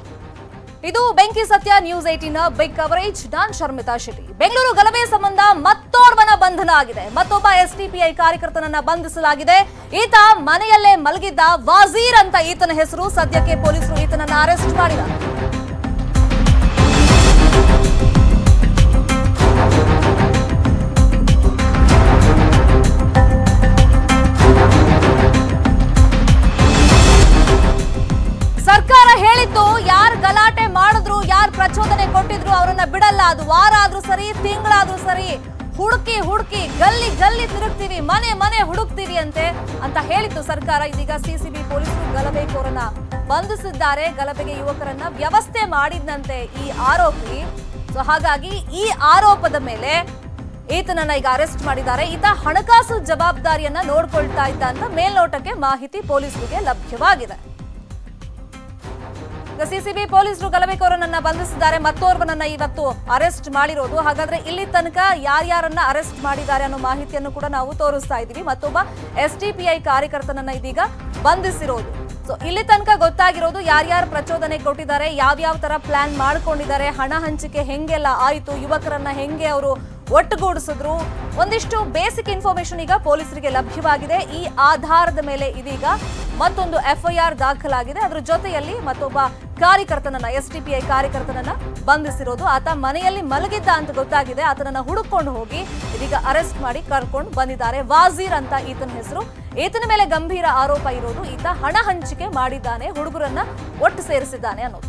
ಇದು ಬೆಂಕಿ ಸತ್ಯ ನ್ಯೂಸ್ ಏಟಿನ ಬಿಗ್ ಕವರೇಜ್ ನಾನ್ ಶರ್ಮಿತಾ ಶೆಟ್ಟಿ ಬೆಂಗಳೂರು ಗಲಭೆ ಸಂಬಂಧ ಮತ್ತೋರ್ವನ ಬಂಧನ ಆಗಿದೆ ಮತ್ತೊಬ್ಬ ಎಸ್ಡಿಪಿಐ ಕಾರ್ಯಕರ್ತನನ್ನ ಬಂಧಿಸಲಾಗಿದೆ ಈತ ಮನೆಯಲ್ಲೇ ಮಲಗಿದ್ದ ವಾಜೀರ್ ಅಂತ ಈತನ ಹೆಸರು ಸದ್ಯಕ್ಕೆ ಪೊಲೀಸರು ಈತನನ್ನ ಅರೆಸ್ಟ್ ಮಾಡಿದ್ದಾರೆ ಸರ್ಕಾರ ಹೇಳಿತ್ತು ಯಾರು ಗಲಾಟೆ ಮಾಡಿದ್ರು ಯಾರು ಪ್ರಚೋದನೆ ಕೊಟ್ಟಿದ್ರು ಅವರನ್ನ ಬಿಡಲ್ಲ ಅದು ವಾರ ಆದ್ರೂ ಸರಿ ತಿಂಗಳಾದ್ರೂ ಸರಿ ಹುಡುಕಿ ಹುಡುಕಿ ಗಲ್ಲಿ ಗಲ್ಲಿ ತಿರುಗ್ತೀವಿ ಮನೆ ಮನೆ ಹುಡುಕ್ತೀವಿ ಅಂತೆ ಅಂತ ಹೇಳಿತ್ತು ಸರ್ಕಾರ ಇದೀಗ ಸಿಸಿಬಿ ಪೊಲೀಸರು ಗಲಭೆಕೋರನ್ನ ಬಂಧಿಸಿದ್ದಾರೆ ಗಲಭೆಗೆ ಯುವಕರನ್ನ ವ್ಯವಸ್ಥೆ ಮಾಡಿದ್ನಂತೆ ಈ ಆರೋಪಿ ಸೊ ಹಾಗಾಗಿ ಈ ಆರೋಪದ ಮೇಲೆ ಈತನನ್ನ ಈಗ ಅರೆಸ್ಟ್ ಮಾಡಿದ್ದಾರೆ ಈತ ಹಣಕಾಸು ಜವಾಬ್ದಾರಿಯನ್ನ ನೋಡ್ಕೊಳ್ತಾ ಇದ್ದ ಅಂತ ಮೇಲ್ನೋಟಕ್ಕೆ ಮಾಹಿತಿ ಪೊಲೀಸರಿಗೆ ಲಭ್ಯವಾಗಿದೆ ಈಗ ಸಿಸಿಬಿ ಪೊಲೀಸರು ಗಲಭೆಕೋರನನ್ನ ಬಂಧಿಸಿದ್ದಾರೆ ಮತ್ತೋರ್ವನನ್ನ ಇವತ್ತು ಅರೆಸ್ಟ್ ಮಾಡಿರೋದು ಹಾಗಾದ್ರೆ ಇಲ್ಲಿ ತನಕ ಯಾರ್ಯಾರನ್ನ ಅರೆಸ್ಟ್ ಮಾಡಿದ್ದಾರೆ ಅನ್ನೋ ಮಾಹಿತಿಯನ್ನು ಕೂಡ ನಾವು ತೋರಿಸ್ತಾ ಇದ್ದೀವಿ ಮತ್ತೊಬ್ಬ ಎಸ್ಡಿಪಿಐ ಕಾರ್ಯಕರ್ತನನ್ನ ಇದೀಗ ಬಂಧಿಸಿರೋದು ಸೊ ಇಲ್ಲಿ ತನಕ ಗೊತ್ತಾಗಿರೋದು ಯಾರ್ಯಾರು ಪ್ರಚೋದನೆ ಕೊಟ್ಟಿದ್ದಾರೆ ಯಾವ್ಯಾವ ತರ ಪ್ಲಾನ್ ಮಾಡ್ಕೊಂಡಿದ್ದಾರೆ ಹಣ ಹಂಚಿಕೆ ಹೆಂಗೆಲ್ಲ ಆಯ್ತು ಯುವಕರನ್ನ ಹೆಂಗೆ ಅವರು ಒಟ್ಟುಗೂಡಿಸಿದ್ರು ಒಂದಿಷ್ಟು ಬೇಸಿಕ್ ಇನ್ಫಾರ್ಮೇಶನ್ ಈಗ ಪೊಲೀಸರಿಗೆ ಲಭ್ಯವಾಗಿದೆ ಈ ಆಧಾರದ ಮೇಲೆ ಇದೀಗ ಮತ್ತೊಂದು ಎಫ್ಐಆರ್ ದಾಖಲಾಗಿದೆ ಅದರ ಜೊತೆಯಲ್ಲಿ ಮತ್ತೊಬ್ಬ ಕಾರ್ಯಕರ್ತನನ್ನ ಎಸ್ಡಿಪಿಐ ಕಾರ್ಯಕರ್ತನನ್ನ ಬಂಧಿಸಿರೋದು ಆತ ಮನೆಯಲ್ಲಿ ಮಲಗಿದ್ದ ಅಂತ ಗೊತ್ತಾಗಿದೆ ಆತನನ್ನ ಹುಡುಕೊಂಡು ಹೋಗಿ ಇದೀಗ ಅರೆಸ್ಟ್ ಮಾಡಿ ಕರ್ಕೊಂಡು ಬಂದಿದ್ದಾರೆ ವಾಜೀರ್ ಅಂತ ಈತನ ಹೆಸರು ಈತನ ಮೇಲೆ ಗಂಭೀರ ಆರೋಪ ಇರೋದು ಈತ ಹಣ ಹಂಚಿಕೆ ಮಾಡಿದ್ದಾನೆ ಹುಡುಗರನ್ನ ಒಟ್ಟು ಸೇರಿಸಿದ್ದಾನೆ ಅನ್ನೋದು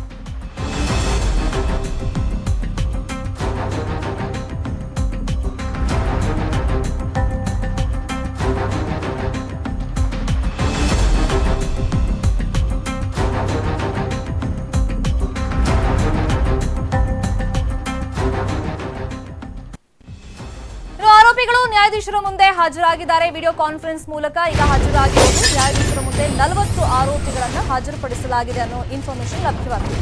ಇನ್ನು ಆರೋಪಿಗಳು ನ್ಯಾಯಾಧೀಶರ ಮುಂದೆ ಹಾಜರಾಗಿದ್ದಾರೆ ವಿಡಿಯೋ ಕಾನ್ಫರೆನ್ಸ್ ಮೂಲಕ ಈಗ ಹಾಜರಾಗಿರೋದು ನ್ಯಾಯಾಧೀಶರ ಮುಂದೆ ನಲವತ್ತು ಆರೋಪಿಗಳನ್ನ ಹಾಜರುಪಡಿಸಲಾಗಿದೆ ಅನ್ನೋ ಇನ್ಫಾರ್ಮೇಶನ್ ಲಭ್ಯವಾಗಿದೆ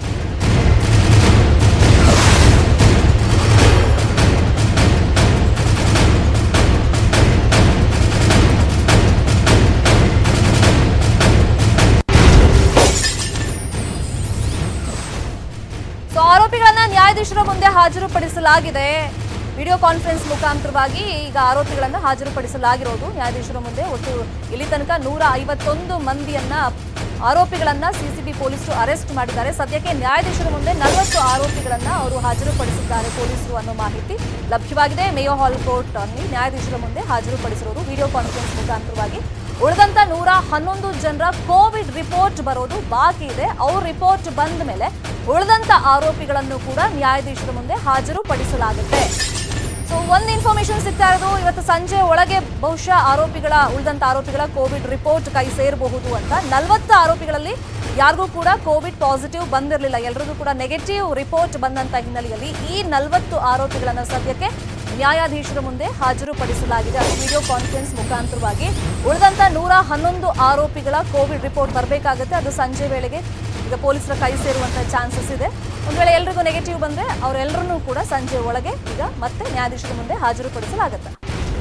ಸೊ ಆರೋಪಿಗಳನ್ನ ನ್ಯಾಯಾಧೀಶರ ಮುಂದೆ ಹಾಜರುಪಡಿಸಲಾಗಿದೆ ವಿಡಿಯೋ ಕಾನ್ಫರೆನ್ಸ್ ಮುಖಾಂತರವಾಗಿ ಈಗ ಆರೋಪಿಗಳನ್ನ ಹಾಜರುಪಡಿಸಲಾಗಿರೋದು ನ್ಯಾಯಾಧೀಶರ ಮುಂದೆ ಒಟ್ಟು ಇಲ್ಲಿ ತನಕ ನೂರ ಐವತ್ತೊಂದು ಮಂದಿಯನ್ನ ಆರೋಪಿಗಳನ್ನ ಸಿಸಿಬಿ ಪೊಲೀಸರು ಅರೆಸ್ಟ್ ಮಾಡಿದ್ದಾರೆ ಸದ್ಯಕ್ಕೆ ನ್ಯಾಯಾಧೀಶರ ಮುಂದೆ ನಲವತ್ತು ಆರೋಪಿಗಳನ್ನ ಅವರು ಹಾಜರುಪಡಿಸಿದ್ದಾರೆ ಪೊಲೀಸರು ಅನ್ನೋ ಮಾಹಿತಿ ಲಭ್ಯವಾಗಿದೆ ಮೇಯೋ ಹಾಲ್ ಕೋರ್ಟ್ ಅಲ್ಲಿ ನ್ಯಾಯಾಧೀಶರ ಮುಂದೆ ಹಾಜರುಪಡಿಸಿರೋದು ವಿಡಿಯೋ ಕಾನ್ಫರೆನ್ಸ್ ಮುಖಾಂತರವಾಗಿ ಉಳಿದಂತ ನೂರ ಹನ್ನೊಂದು ಜನರ ಕೋವಿಡ್ ರಿಪೋರ್ಟ್ ಬರೋದು ಬಾಕಿ ಇದೆ ಅವ್ರ ರಿಪೋರ್ಟ್ ಬಂದ ಮೇಲೆ ಉಳಿದಂತ ಆರೋಪಿಗಳನ್ನು ಕೂಡ ನ್ಯಾಯಾಧೀಶರ ಮುಂದೆ ಹಾಜರುಪಡಿಸಲಾಗುತ್ತೆ ಸೊ ಒಂದು ಇನ್ಫಾರ್ಮೇಶನ್ ಸಿಗ್ತಾ ಇರೋದು ಇವತ್ತು ಸಂಜೆ ಒಳಗೆ ಬಹುಶಃ ಆರೋಪಿಗಳ ಉಳಿದಂತ ಆರೋಪಿಗಳ ಕೋವಿಡ್ ರಿಪೋರ್ಟ್ ಕೈ ಸೇರಬಹುದು ಅಂತ ನಲವತ್ತು ಆರೋಪಿಗಳಲ್ಲಿ ಯಾರಿಗೂ ಕೂಡ ಕೋವಿಡ್ ಪಾಸಿಟಿವ್ ಬಂದಿರಲಿಲ್ಲ ಎಲ್ಲರಿಗೂ ಕೂಡ ನೆಗೆಟಿವ್ ರಿಪೋರ್ಟ್ ಬಂದಂತ ಹಿನ್ನೆಲೆಯಲ್ಲಿ ಈ ನಲವತ್ತು ಆರೋಪಿಗಳನ್ನ ಸದ್ಯಕ್ಕೆ ನ್ಯಾಯಾಧೀಶರ ಮುಂದೆ ಹಾಜರುಪಡಿಸಲಾಗಿದೆ ಅದು ವಿಡಿಯೋ ಕಾನ್ಫರೆನ್ಸ್ ಮುಖಾಂತರವಾಗಿ ಉಳಿದಂತ ನೂರ ಹನ್ನೊಂದು ಆರೋಪಿಗಳ ಕೋವಿಡ್ ರಿಪೋರ್ಟ್ ಬರಬೇಕಾಗುತ್ತೆ ಅದು ಸಂಜೆ ವೇಳೆಗೆ ಈಗ ಪೊಲೀಸರ ಕೈ ಸೇರುವಂತ ಚಾನ್ಸಸ್ ಇದೆ ಒಂದ್ ವೇಳೆ ಎಲ್ರಿಗೂ ನೆಗೆಟಿವ್ ಬಂದ್ರೆ ಅವರೆಲ್ಲರನ್ನೂ ಕೂಡ ಸಂಜೆ ಒಳಗೆ ಈಗ ಮತ್ತೆ ನ್ಯಾಯಾಧೀಶರ ಮುಂದೆ ಹಾಜರುಪಡಿಸಲಾಗುತ್ತೆ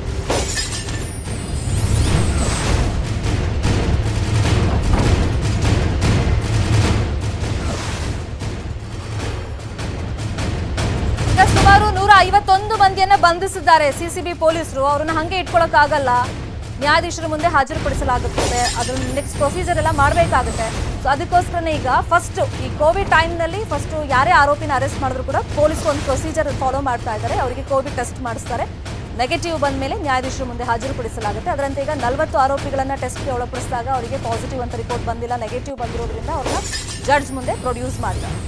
ಈಗ ಸುಮಾರು ನೂರ ಐವತ್ತೊಂದು ಮಂದಿಯನ್ನ ಬಂಧಿಸಿದ್ದಾರೆ ಸಿಸಿಬಿ ಪೊಲೀಸರು ಅವ್ರನ್ನ ಹಂಗೆ ಇಟ್ಕೊಳಕ್ಕಾಗಲ್ಲ ನ್ಯಾಯಾಧೀಶರ ಮುಂದೆ ಹಾಜರುಪಡಿಸಲಾಗುತ್ತದೆ ಅದ್ರ ನೆಕ್ಸ್ಟ್ ಪ್ರೊಸೀಜರ್ ಎಲ್ಲ ಮಾಡಬೇಕಾಗುತ್ತೆ ಸೊ ಅದಕ್ಕೋಸ್ಕರನೇ ಈಗ ಫಸ್ಟ್ ಈ ಕೋವಿಡ್ ಟೈಮ್ನಲ್ಲಿ ಫಸ್ಟ್ ಯಾರೇ ಆರೋಪಿನ ಅರೆಸ್ಟ್ ಮಾಡಿದ್ರು ಕೂಡ ಪೊಲೀಸರು ಒಂದು ಪ್ರೊಸೀಜರ್ ಫಾಲೋ ಮಾಡ್ತಾ ಇದ್ದಾರೆ ಅವರಿಗೆ ಕೋವಿಡ್ ಟೆಸ್ಟ್ ಮಾಡಿಸ್ತಾರೆ ನೆಗೆಟಿವ್ ಬಂದ ಮೇಲೆ ನ್ಯಾಯಾಧೀಶರ ಮುಂದೆ ಹಾಜರುಪಡಿಸಲಾಗುತ್ತೆ ಅದರಂತೆ ಈಗ ನಲವತ್ತು ಆರೋಪಿಗಳನ್ನ ಟೆಸ್ಟ್ಗೆ ಒಳಪಡಿಸಿದಾಗ ಅವರಿಗೆ ಪಾಸಿಟಿವ್ ಅಂತ ರಿಪೋರ್ಟ್ ಬಂದಿಲ್ಲ ನೆಗೆಟಿವ್ ಬಂದಿರೋದ್ರಿಂದ ಅವ್ರನ್ನ ಜಡ್ಜ್ ಮುಂದೆ ಪ್ರೊಡ್ಯೂಸ್ ಮಾಡಿದ್ದಾರೆ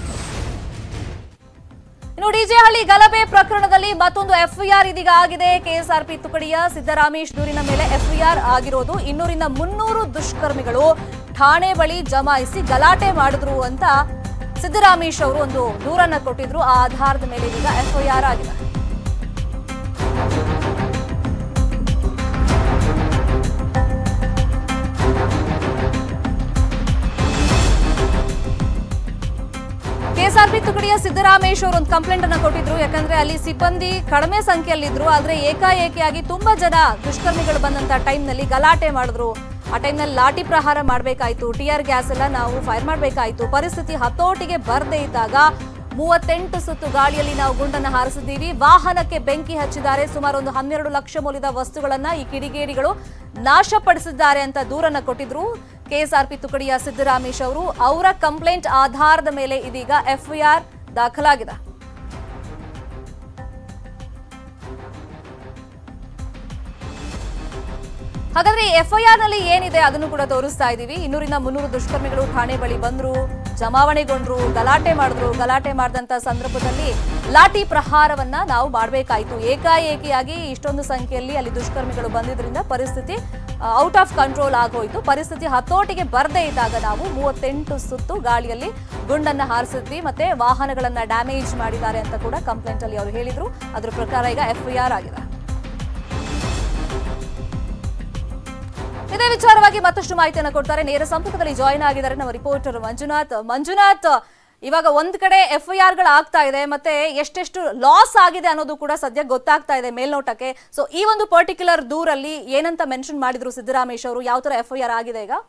ಇನ್ನು ಡಿಜೆಹಳ್ಳಿ ಗಲಭೆ ಪ್ರಕರಣದಲ್ಲಿ ಮತ್ತೊಂದು ಎಫ್ಐಆರ್ ಇದೀಗ ಆಗಿದೆ ಕೆಎಸ್ಆರ್ಪಿ ತುಕಡಿಯ ಸಿದ್ದರಾಮೇಶ್ ದೂರಿನ ಮೇಲೆ ಎಫ್ಐಆರ್ ಆಗಿರೋದು ಇನ್ನೂರಿಂದ ಮುನ್ನೂರು ದುಷ್ಕರ್ಮಿಗಳು ಠಾಣೆ ಬಳಿ ಜಮಾಯಿಸಿ ಗಲಾಟೆ ಮಾಡಿದ್ರು ಅಂತ ಸಿದ್ದರಾಮೇಶ್ ಅವರು ಒಂದು ದೂರನ್ನ ಕೊಟ್ಟಿದ್ರು ಆ ಆಧಾರದ ಮೇಲೆ ಇದೀಗ ಎಫ್ಐಆರ್ ಆಗಿದೆ ಕೆಎಸ್ಆರ್ಪಿ ತುಕಡಿಯ ಸಿದ್ದರಾಮೇಶ್ ಅವರು ಒಂದು ಕಂಪ್ಲೇಂಟ್ ಅನ್ನ ಕೊಟ್ಟಿದ್ರು ಯಾಕಂದ್ರೆ ಅಲ್ಲಿ ಸಿಬ್ಬಂದಿ ಕಡಿಮೆ ಸಂಖ್ಯೆಯಲ್ಲಿದ್ರು ಆದ್ರೆ ಏಕಾಏಕಿಯಾಗಿ ತುಂಬಾ ಜನ ದುಷ್ಕರ್ಮಿಗಳು ಬಂದಂತ ಟೈಮ್ನಲ್ಲಿ ಗಲಾಟೆ ಮಾಡಿದ್ರು ಆ ಟೈಮ್ನಲ್ಲಿ ಲಾಠಿ ಪ್ರಹಾರ ಮಾಡಬೇಕಾಯ್ತು ಟಿಯರ್ ಗ್ಯಾಸ್ ಎಲ್ಲ ನಾವು ಫೈರ್ ಮಾಡಬೇಕಾಯ್ತು ಪರಿಸ್ಥಿತಿ ಹತೋಟಿಗೆ ಬರದೇ ಇದ್ದಾಗ ಮೂವತ್ತೆಂಟು ಸುತ್ತು ಗಾಳಿಯಲ್ಲಿ ನಾವು ಗುಂಡನ್ನು ಹಾರಿಸಿದ್ದೀವಿ ವಾಹನಕ್ಕೆ ಬೆಂಕಿ ಹಚ್ಚಿದ್ದಾರೆ ಸುಮಾರು ಒಂದು ಹನ್ನೆರಡು ಲಕ್ಷ ಮೌಲ್ಯದ ವಸ್ತುಗಳನ್ನ ಈ ಕಿಡಿಗೇಡಿಗಳು ನಾಶಪಡಿಸಿದ್ದಾರೆ ಅಂತ ದೂರನ್ನ ಕೊಟ್ಟಿದ್ರು ಕೆಎಸ್ಆರ್ಪಿ ತುಕಡಿಯ ಸಿದ್ದರಾಮೇಶ್ ಅವರು ಅವರ ಕಂಪ್ಲೇಂಟ್ ಆಧಾರದ ಮೇಲೆ ಇದೀಗ ಎಫ್ಐಆರ್ ದಾಖಲಾಗಿದೆ ಹಾಗಾದ್ರೆ ಎಫ್ಐಆರ್ ನಲ್ಲಿ ಏನಿದೆ ಅದನ್ನು ಕೂಡ ತೋರಿಸ್ತಾ ಇದೀವಿ ಇನ್ನೂರಿಂದ ಮುನ್ನೂರು ದುಷ್ಕರ್ಮಿಗಳು ಠಾಣೆ ಬಳಿ ಬಂದ್ರು ಜಮಾವಣೆಗೊಂಡ್ರು ಗಲಾಟೆ ಮಾಡಿದ್ರು ಗಲಾಟೆ ಮಾಡಿದಂತ ಸಂದರ್ಭದಲ್ಲಿ ಲಾಠಿ ಪ್ರಹಾರವನ್ನ ನಾವು ಮಾಡಬೇಕಾಯಿತು ಏಕಾಏಕಿಯಾಗಿ ಇಷ್ಟೊಂದು ಸಂಖ್ಯೆಯಲ್ಲಿ ಅಲ್ಲಿ ದುಷ್ಕರ್ಮಿಗಳು ಬಂದಿದ್ರಿಂದ ಪರಿಸ್ಥಿತಿ ಔಟ್ ಆಫ್ ಕಂಟ್ರೋಲ್ ಆಗೋಯ್ತು ಪರಿಸ್ಥಿತಿ ಹತೋಟಿಗೆ ಬರದೇ ಇದ್ದಾಗ ನಾವು ಮೂವತ್ತೆಂಟು ಸುತ್ತು ಗಾಳಿಯಲ್ಲಿ ಗುಂಡನ್ನ ಹಾರಿಸಿದ್ವಿ ಮತ್ತೆ ವಾಹನಗಳನ್ನ ಡ್ಯಾಮೇಜ್ ಮಾಡಿದ್ದಾರೆ ಅಂತ ಕೂಡ ಕಂಪ್ಲೇಂಟ್ ಅಲ್ಲಿ ಅವರು ಹೇಳಿದ್ರು ಅದ್ರ ಪ್ರಕಾರ ಈಗ ಎಫ್ಐಆರ್ ಆಗಿದೆ ಇದೇ ವಿಚಾರವಾಗಿ ಮತ್ತಷ್ಟು ಮಾಹಿತಿಯನ್ನು ಕೊಡ್ತಾರೆ ನೇರ ಸಂಪರ್ಕದಲ್ಲಿ ಜಾಯಿನ್ ಆಗಿದ್ದಾರೆ ನಮ್ಮ ರಿಪೋರ್ಟರ್ ಮಂಜುನಾಥ್ ಮಂಜುನಾಥ್ ಇವಾಗ ಒಂದ್ ಕಡೆ ಎಫ್ಐಆರ್ ಗಳು ಆಗ್ತಾ ಇದೆ ಮತ್ತೆ ಎಷ್ಟೆಷ್ಟು ಲಾಸ್ ಆಗಿದೆ ಅನ್ನೋದು ಕೂಡ ಸದ್ಯ ಗೊತ್ತಾಗ್ತಾ ಇದೆ ಮೇಲ್ನೋಟಕ್ಕೆ ಸೊ ಈ ಒಂದು ಪರ್ಟಿಕ್ಯುಲರ್ ದೂರಲ್ಲಿ ಏನಂತ ಮೆನ್ಷನ್ ಮಾಡಿದ್ರು ಸಿದ್ದರಾಮೇಶ್ ಅವರು ಯಾವ ತರ ಎಫ್ಐಆರ್ ಆಗಿದೆ ಈಗ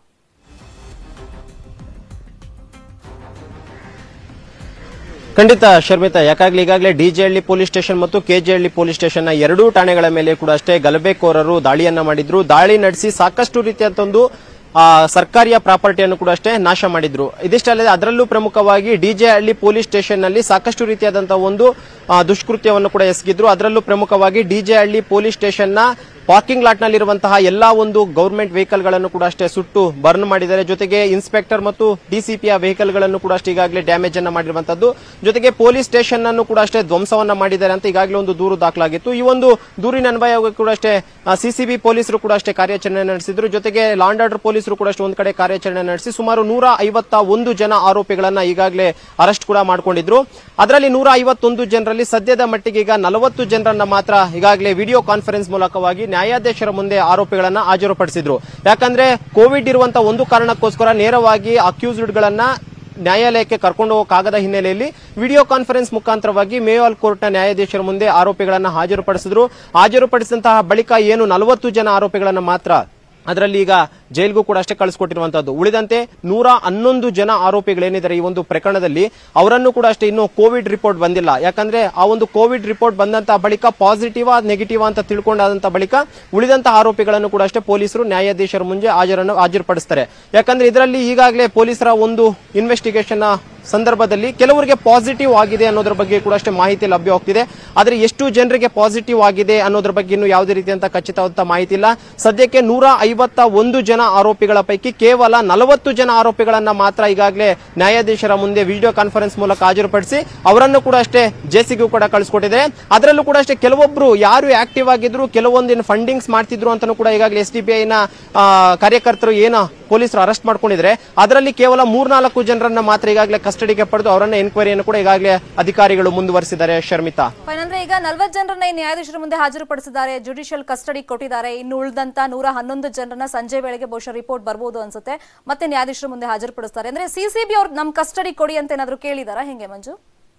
ಖಂಡಿತ ಶರ್ಮಿತಾ ಯಾಕಾಗ್ಲಿ ಈಗಾಗಲೇ ಡಿಜೆಹಳ್ಳಿ ಪೊಲೀಸ್ ಸ್ಟೇಷನ್ ಮತ್ತು ಕೆಜೆಹಳ್ಳಿ ಪೊಲೀಸ್ ಸ್ಟೇಷನ್ ನ ಎರಡೂ ಠಾಣೆಗಳ ಮೇಲೆ ಕೂಡ ಅಷ್ಟೇ ಗಲಭೆಕೋರರು ದಾಳಿಯನ್ನ ಮಾಡಿದ್ರು ದಾಳಿ ನಡೆಸಿ ಸಾಕಷ್ಟು ರೀತಿಯಂತೊಂದು ಆ, ಸರ್ಕಾರಿಯ ಪ್ರಾಪರ್ಟಿಯನ್ನು ಕೂಡ ಅಷ್ಟೇ ನಾಶ ಮಾಡಿದ್ರು ಇದಿಷ್ಟಲ್ಲದೆ ಅದರಲ್ಲೂ ಪ್ರಮುಖವಾಗಿ ಡಿಜೆ ಹಳ್ಳಿ ಪೊಲೀಸ್ ಸ್ಟೇಷನ್ ನಲ್ಲಿ ಸಾಕಷ್ಟು ರೀತಿಯಾದಂತಹ ಒಂದು ಆ, ದುಷ್ಕೃತ್ಯವನ್ನು ಕೂಡ ಎಸಗಿದ್ರು ಅದರಲ್ಲೂ ಪ್ರಮುಖವಾಗಿ ಡಿಜೆ ಹಳ್ಳಿ ಪೊಲೀಸ್ ಸ್ಟೇಷನ್ ನ ಪಾರ್ಕಿಂಗ್ ಲಾಟ್ ನಲ್ಲಿರುವಂತಹ ಎಲ್ಲಾ ಒಂದು ಗವರ್ಮೆಂಟ್ ವೆಹಿಕಲ್ ಗಳನ್ನು ಕೂಡ ಅಷ್ಟೇ ಸುಟ್ಟು ಬರ್ನ್ ಮಾಡಿದ್ದಾರೆ ಜೊತೆಗೆ ಇನ್ಸ್ಪೆಕ್ಟರ್ ಮತ್ತು ಡಿಸಿಪಿಯ ವೆಹಿಕಲ್ ಗಳನ್ನು ಕೂಡ ಅಷ್ಟೇ ಈಗಾಗಲೇ ಡ್ಯಾಮೇಜ್ ಅನ್ನ ಮಾಡಿರುವಂತದ್ದು ಜೊತೆಗೆ ಪೊಲೀಸ್ ಸ್ಟೇಷನ್ ಅನ್ನು ಕೂಡ ಅಷ್ಟೇ ಧ್ವಂಸವನ್ನ ಮಾಡಿದ್ದಾರೆ ಅಂತ ಈಗಾಗಲೇ ಒಂದು ದೂರು ದಾಖಲಾಗಿತ್ತು ಈ ಒಂದು ದೂರಿನ ಅನ್ವಯವಾಗಿ ಕೂಡ ಅಷ್ಟೇ ಸಿಸಿಬಿ ಪೊಲೀಸರು ಕೂಡ ಅಷ್ಟೇ ಕಾರ್ಯಾಚರಣೆ ನಡೆಸಿದ್ರು ಜೊತೆಗೆ ಲಾಂಡ್ ಆರ್ಡರ್ ಪೊಲೀಸರು ಕೂಡ ಅಷ್ಟೇ ಒಂದ್ ಕಡೆ ಕಾರ್ಯಾಚರಣೆ ನಡೆಸಿ ಸುಮಾರು ನೂರ ಐವತ್ತ ಒಂದು ಜನ ಆರೋಪಿಗಳನ್ನ ಈಗಾಗಲೇ ಅರೆಸ್ಟ್ ಕೂಡ ಮಾಡ್ಕೊಂಡಿದ್ರು ಅದರಲ್ಲಿ ನೂರ ಐವತ್ತೊಂದು ಜನರಲ್ಲಿ ಸದ್ಯದ ಮಟ್ಟಿಗೆ ಈಗ ನಲವತ್ತು ಜನರನ್ನ ಮಾತ್ರ ಈಗಾಗಲೇ ವಿಡಿಯೋ ಕಾನ್ಫರೆನ್ಸ್ ಮೂಲಕವಾಗಿ ನ್ಯಾಯಾಧೀಶರ ಮುಂದೆ ಆರೋಪಿಗಳನ್ನ ಹಾಜರುಪಡಿಸಿದ್ರು ಯಾಕಂದ್ರೆ ಕೋವಿಡ್ ಇರುವಂತಹ ಒಂದು ಕಾರಣಕ್ಕೋಸ್ಕರ ನೇರವಾಗಿ ಅಕ್ಯೂಸ್ಡ್ ಗಳನ್ನ ನ್ಯಾಯಾಲಯಕ್ಕೆ ಕರ್ಕೊಂಡು ಹೋಗಕ್ಕಾಗದ ಹಿನ್ನೆಲೆಯಲ್ಲಿ ವಿಡಿಯೋ ಕಾನ್ಫರೆನ್ಸ್ ಮುಖಾಂತರವಾಗಿ ಮೇವಾಲ್ ಕೋರ್ಟ್ನ ನ್ಯಾಯಾಧೀಶರ ಮುಂದೆ ಆರೋಪಿಗಳನ್ನ ಹಾಜರುಪಡಿಸಿದ್ರು ಹಾಜರುಪಡಿಸಿದಂತಹ ಬಳಿಕ ಏನು ನಲವತ್ತು ಜನ ಆರೋಪಿಗಳನ್ನ ಮಾತ್ರ ಅದರಲ್ಲಿ ಈಗ ಜೈಲ್ಗೂ ಕೂಡ ಅಷ್ಟೇ ಕಳಿಸ್ಕೊಟ್ಟಿರುವಂತದ್ದು ಉಳಿದಂತೆ ನೂರ ಹನ್ನೊಂದು ಜನ ಆರೋಪಿಗಳೇನಿದ್ದಾರೆ ಈ ಒಂದು ಪ್ರಕರಣದಲ್ಲಿ ಅವರನ್ನು ಕೂಡ ಅಷ್ಟೇ ಇನ್ನು ಕೋವಿಡ್ ರಿಪೋರ್ಟ್ ಬಂದಿಲ್ಲ ಯಾಕಂದ್ರೆ ಆ ಒಂದು ಕೋವಿಡ್ ರಿಪೋರ್ಟ್ ಬಂದಂತ ಬಳಿಕ ಪಾಸಿಟಿವ್ ನೆಗೆಟಿವ್ ಅಂತ ತಿಳ್ಕೊಂಡಾದಂತ ಬಳಿಕ ಉಳಿದಂತ ಆರೋಪಿಗಳನ್ನು ಕೂಡ ಅಷ್ಟೇ ಪೊಲೀಸರು ನ್ಯಾಯಾಧೀಶರ ಮುಂದೆ ಹಾಜರನ್ನು ಹಾಜರುಪಡಿಸ್ತಾರೆ ಯಾಕಂದ್ರೆ ಇದರಲ್ಲಿ ಈಗಾಗಲೇ ಪೊಲೀಸರ ಒಂದು ಇನ್ವೆಸ್ಟಿಗೇಷನ್ ಸಂದರ್ಭದಲ್ಲಿ ಕೆಲವರಿಗೆ ಪಾಸಿಟಿವ್ ಆಗಿದೆ ಅನ್ನೋದ್ರ ಬಗ್ಗೆ ಕೂಡ ಅಷ್ಟೇ ಮಾಹಿತಿ ಲಭ್ಯವಾಗ್ತಿದೆ ಆದ್ರೆ ಎಷ್ಟು ಜನರಿಗೆ ಪಾಸಿಟಿವ್ ಆಗಿದೆ ಅನ್ನೋದ್ರ ಬಗ್ಗೆ ಇನ್ನು ಯಾವುದೇ ರೀತಿಯಂತ ಖಚಿತವಾದ ಮಾಹಿತಿ ಇಲ್ಲ ಸದ್ಯಕ್ಕೆ ನೂರ ಐವತ್ತ ಒಂದು ಜನ ಆರೋಪಿಗಳ ಪೈಕಿ ಕೇವಲ ನಲವತ್ತು ಜನ ಆರೋಪಿಗಳನ್ನ ಮಾತ್ರ ಈಗಾಗಲೇ ನ್ಯಾಯಾಧೀಶರ ಮುಂದೆ ವಿಡಿಯೋ ಕಾನ್ಫರೆನ್ಸ್ ಮೂಲಕ ಹಾಜರುಪಡಿಸಿ ಅವರನ್ನು ಕೂಡ ಅಷ್ಟೇ ಜೆಸಿಗೂ ಕೂಡ ಕಳಿಸ್ಕೊಟ್ಟಿದೆ ಅದರಲ್ಲೂ ಕೂಡ ಅಷ್ಟೇ ಕೆಲವೊಬ್ರು ಯಾರು ಆಕ್ಟಿವ್ ಆಗಿದ್ರು ಕೆಲವೊಂದಿನ ಫಂಡಿಂಗ್ಸ್ ಮಾಡ್ತಿದ್ರು ಅಂತಾನೂ ಕೂಡ ಈಗಾಗಲೇ ಎಸ್ ಡಿ ಬಿ ಐನ ಕಾರ್ಯಕರ್ತರು ಏನು ಪೊಲೀಸರು ಅರೆಸ್ಟ್ ಮಾಡ್ಕೊಂಡಿದ್ರೆ ಅದರಲ್ಲಿ ಕೇವಲ ಮೂರ್ನಾಲ್ಕು ಜನರನ್ನ ಮಾತ್ರ ಈಗಾಗಲೇ ಕಸ್ಟಡಿಗೆ ಪಡೆದು ಅವರನ್ನ ಎನ್ಕ್ವೈರಿಯನ್ನು ಕೂಡ ಈಗಾಗಲೇ ಅಧಿಕಾರಿಗಳು ಮುಂದುವರಿಸಿದ್ದಾರೆ ಶರ್ಮಿತಾ ಫೈನ್ ಅಂದ್ರೆ ಈಗ ನಲ್ವತ್ತು ಜನರನ್ನ ಈ ನ್ಯಾಯಾಧೀಶರ ಮುಂದೆ ಹಾಜರುಪಡಿಸಿದ್ದಾರೆ ಜುಡಿಷಿಯಲ್ ಕಸ್ಟಡಿ ಕೊಟ್ಟಿದ್ದಾರೆ ಇನ್ನು ಉಳಿದಂತ ನೂರ ಹನ್ನೊಂದು ಜನರನ್ನ ಸಂಜೆ ವೇಳೆಗೆ ಬಹುಶಃ ರಿಪೋರ್ಟ್ ಬರ್ಬೋದು ಅನ್ಸುತ್ತೆ ಮತ್ತೆ ನ್ಯಾಯಾಧೀಶರ ಮುಂದೆ ಹಾಜರುಪಡಿಸ್ತಾರೆ ಅಂದ್ರೆ ಸಿಸಿಬಿ ಅವ್ರು ನಮ್ ಕಸ್ಟಡಿ ಕೊಡಿ ಅಂತ ಏನಾದ್ರು ಕೇಳಿದಾರಾ ಹೆಂಗೆ ಮಂಜು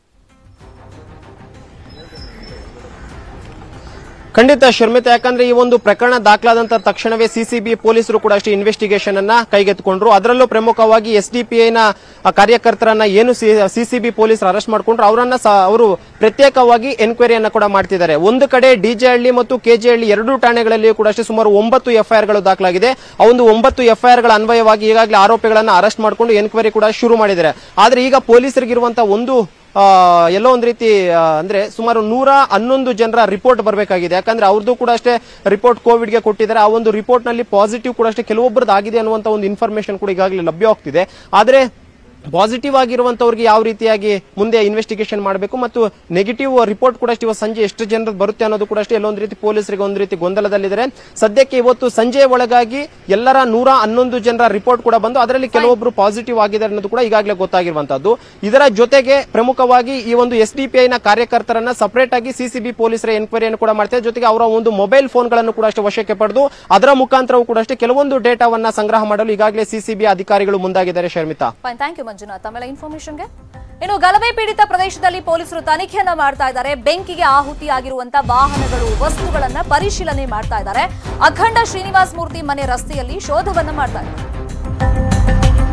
ಖಂಡಿತ ಶರ್ಮಿತ ಯಾಕಂದ್ರೆ ಈ ಒಂದು ಪ್ರಕರಣ ದಾಖಲಾದಂತ ತಕ್ಷಣವೇ ಸಿಸಿಬಿ ಪೊಲೀಸರು ಕೂಡ ಅಷ್ಟೇ ಇನ್ವೆಸ್ಟಿಗೇಷನ್ ಅನ್ನ ಕೈಗೆತ್ತಿಕೊಂಡ್ರು ಅದರಲ್ಲೂ ಪ್ರಮುಖವಾಗಿ ಎಸ್ ಡಿ ಪಿ ಐನ ಕಾರ್ಯಕರ್ತರನ್ನ ಏನು ಸಿಸಿಬಿ ಪೊಲೀಸರು ಅರೆಸ್ಟ್ ಮಾಡ್ಕೊಂಡ್ರು ಅವರನ್ನ ಅವರು ಪ್ರತ್ಯೇಕವಾಗಿ ಎನ್ಕ್ವೈರಿಯನ್ನ ಕೂಡ ಮಾಡ್ತಿದ್ದಾರೆ ಒಂದು ಕಡೆ ಡಿಜೆಹಳ್ಳಿ ಮತ್ತು ಕೆಜೆಹಳ್ಳಿ ಎರಡೂ ಠಾಣೆಗಳಲ್ಲಿ ಕೂಡ ಅಷ್ಟೇ ಸುಮಾರು ಒಂಬತ್ತು ಎಫ್ಐಆರ್ ಗಳು ದಾಖಲಾಗಿದೆ ಆ ಒಂದು ಒಂಬತ್ತು ಎಫ್ಐಆರ್ ಗಳ ಅನ್ವಯವಾಗಿ ಈಗಾಗಲೇ ಆರೋಪಿಗಳನ್ನ ಅರೆಸ್ಟ್ ಮಾಡಿಕೊಂಡು ಎನ್ಕ್ವೈರಿ ಕೂಡ ಶುರು ಮಾಡಿದ್ದಾರೆ ಆದ್ರೆ ಈಗ ಪೊಲೀಸರಿಗಿರುವಂತಹ ಒಂದು ಆ, ಎಲ್ಲೋ ಒಂದ್ ರೀತಿ ಆ, ಅಂದ್ರೆ ಸುಮಾರು ನೂರ ಹನ್ನೊಂದು ಜನರ ರಿಪೋರ್ಟ್ ಬರಬೇಕಾಗಿದೆ ಯಾಕಂದ್ರೆ ಅವ್ರದ್ದು ಕೂಡ ಅಷ್ಟೇ ರಿಪೋರ್ಟ್ ಕೋವಿಡ್ಗೆ ಕೊಟ್ಟಿದ್ದಾರೆ ಆ ಒಂದು ರಿಪೋರ್ಟ್ ನಲ್ಲಿ ಪಾಸಿಟಿವ್ ಕೂಡ ಅಷ್ಟೇ ಕೆಲವೊಬ್ಬರದ್ದು ಆಗಿದೆ ಅನ್ನುವಂತ ಒಂದು ಇನ್ಫಾರ್ಮೇಶನ್ ಕೂಡ ಈಗಾಗಲೇ ಲಭ್ಯವಾಗ್ತಿದೆ ಆದ್ರೆ ಪಾಸಿಟಿವ್ ಆಗಿರುವಂತವ್ರಿಗೆ ಯಾವ ರೀತಿಯಾಗಿ ಮುಂದೆ ಇನ್ವೆಸ್ಟಿಗೇಷನ್ ಮಾಡಬೇಕು ಮತ್ತು ನೆಗೆಟಿವ್ ರಿಪೋರ್ಟ್ ಕೂಡ ಅಷ್ಟೇ ಇವತ್ತು ಸಂಜೆ ಎಷ್ಟು ಜನರದ್ದು ಬರುತ್ತೆ ಅನ್ನೋದು ಕೂಡ ಅಷ್ಟೇ ಎಲ್ಲೊಂದು ರೀತಿ ಪೊಲೀಸರಿಗೆ ಒಂದು ರೀತಿ ಗೊಂದಲದಲ್ಲಿದ್ದಾರೆ ಸದ್ಯಕ್ಕೆ ಇವತ್ತು ಸಂಜೆ ಒಳಗಾಗಿ ಎಲ್ಲರ ನೂರ ಹನ್ನೊಂದು ಜನರ ರಿಪೋರ್ಟ್ ಕೂಡ ಬಂದು ಅದರಲ್ಲಿ ಕೆಲವೊಬ್ರು ಪಾಸಿಟಿವ್ ಆಗಿದ್ದಾರೆ ಅನ್ನೋದು ಕೂಡ ಈಗಾಗಲೇ ಗೊತ್ತಾಗಿರುವಂತದ್ದು ಇದರ ಜೊತೆಗೆ ಪ್ರಮುಖವಾಗಿ ಈ ಒಂದು ಎಸ್ ಡಿ ಪಿ ಐನ ಕಾರ್ಯಕರ್ತರನ್ನ ಸಪರೇಟ್ ಆಗಿ ಸಿಸಿಬಿ ಪೊಲೀಸರ ಎನ್ಕ್ವೈರಿಯನ್ನು ಕೂಡ ಮಾಡ್ತಾರೆ ಜೊತೆಗೆ ಅವರ ಒಂದು ಮೊಬೈಲ್ ಫೋನ್ಗಳನ್ನು ಕೂಡ ಅಷ್ಟೇ ವಶಕ್ಕೆ ಪಡೆದು ಅದರ ಮುಖಾಂತರವೂ ಕೂಡ ಅಷ್ಟೇ ಕೆಲವೊಂದು ಡೇಟಾವನ್ನ ಸಂಗ್ರಹ ಮಾಡಲು ಈಗಾಗಲೇ ಸಿಸಿಬಿ ಅಧಿಕಾರಿಗಳು ಮುಂದಾಗಿದ್ದಾರೆ Sharmita fine thank you Manjunath ಆಮೇಲೆ ಇನ್ಫಾರ್ಮೇಶನ್ಗೆ ಇನ್ನು ಗಲಭೆ ಪೀಡಿತ ಪ್ರದೇಶದಲ್ಲಿ ಪೊಲೀಸರು ತನಿಖೆಯನ್ನ ಮಾಡ್ತಾ ಇದ್ದಾರೆ ಬೆಂಕಿಗೆ ಆಹುತಿಯಾಗಿರುವಂತ ವಾಹನಗಳು ವಸ್ತುಗಳನ್ನ ಪರಿಶೀಲನೆ ಮಾಡ್ತಾ ಇದ್ದಾರೆ ಅಖಂಡ ಶ್ರೀನಿವಾಸ ಮೂರ್ತಿ ಮನೆ ರಸ್ತೆಯಲ್ಲಿ ಶೋಧವನ್ನ ಮಾಡ್ತಾ ಇದ್ದಾರೆ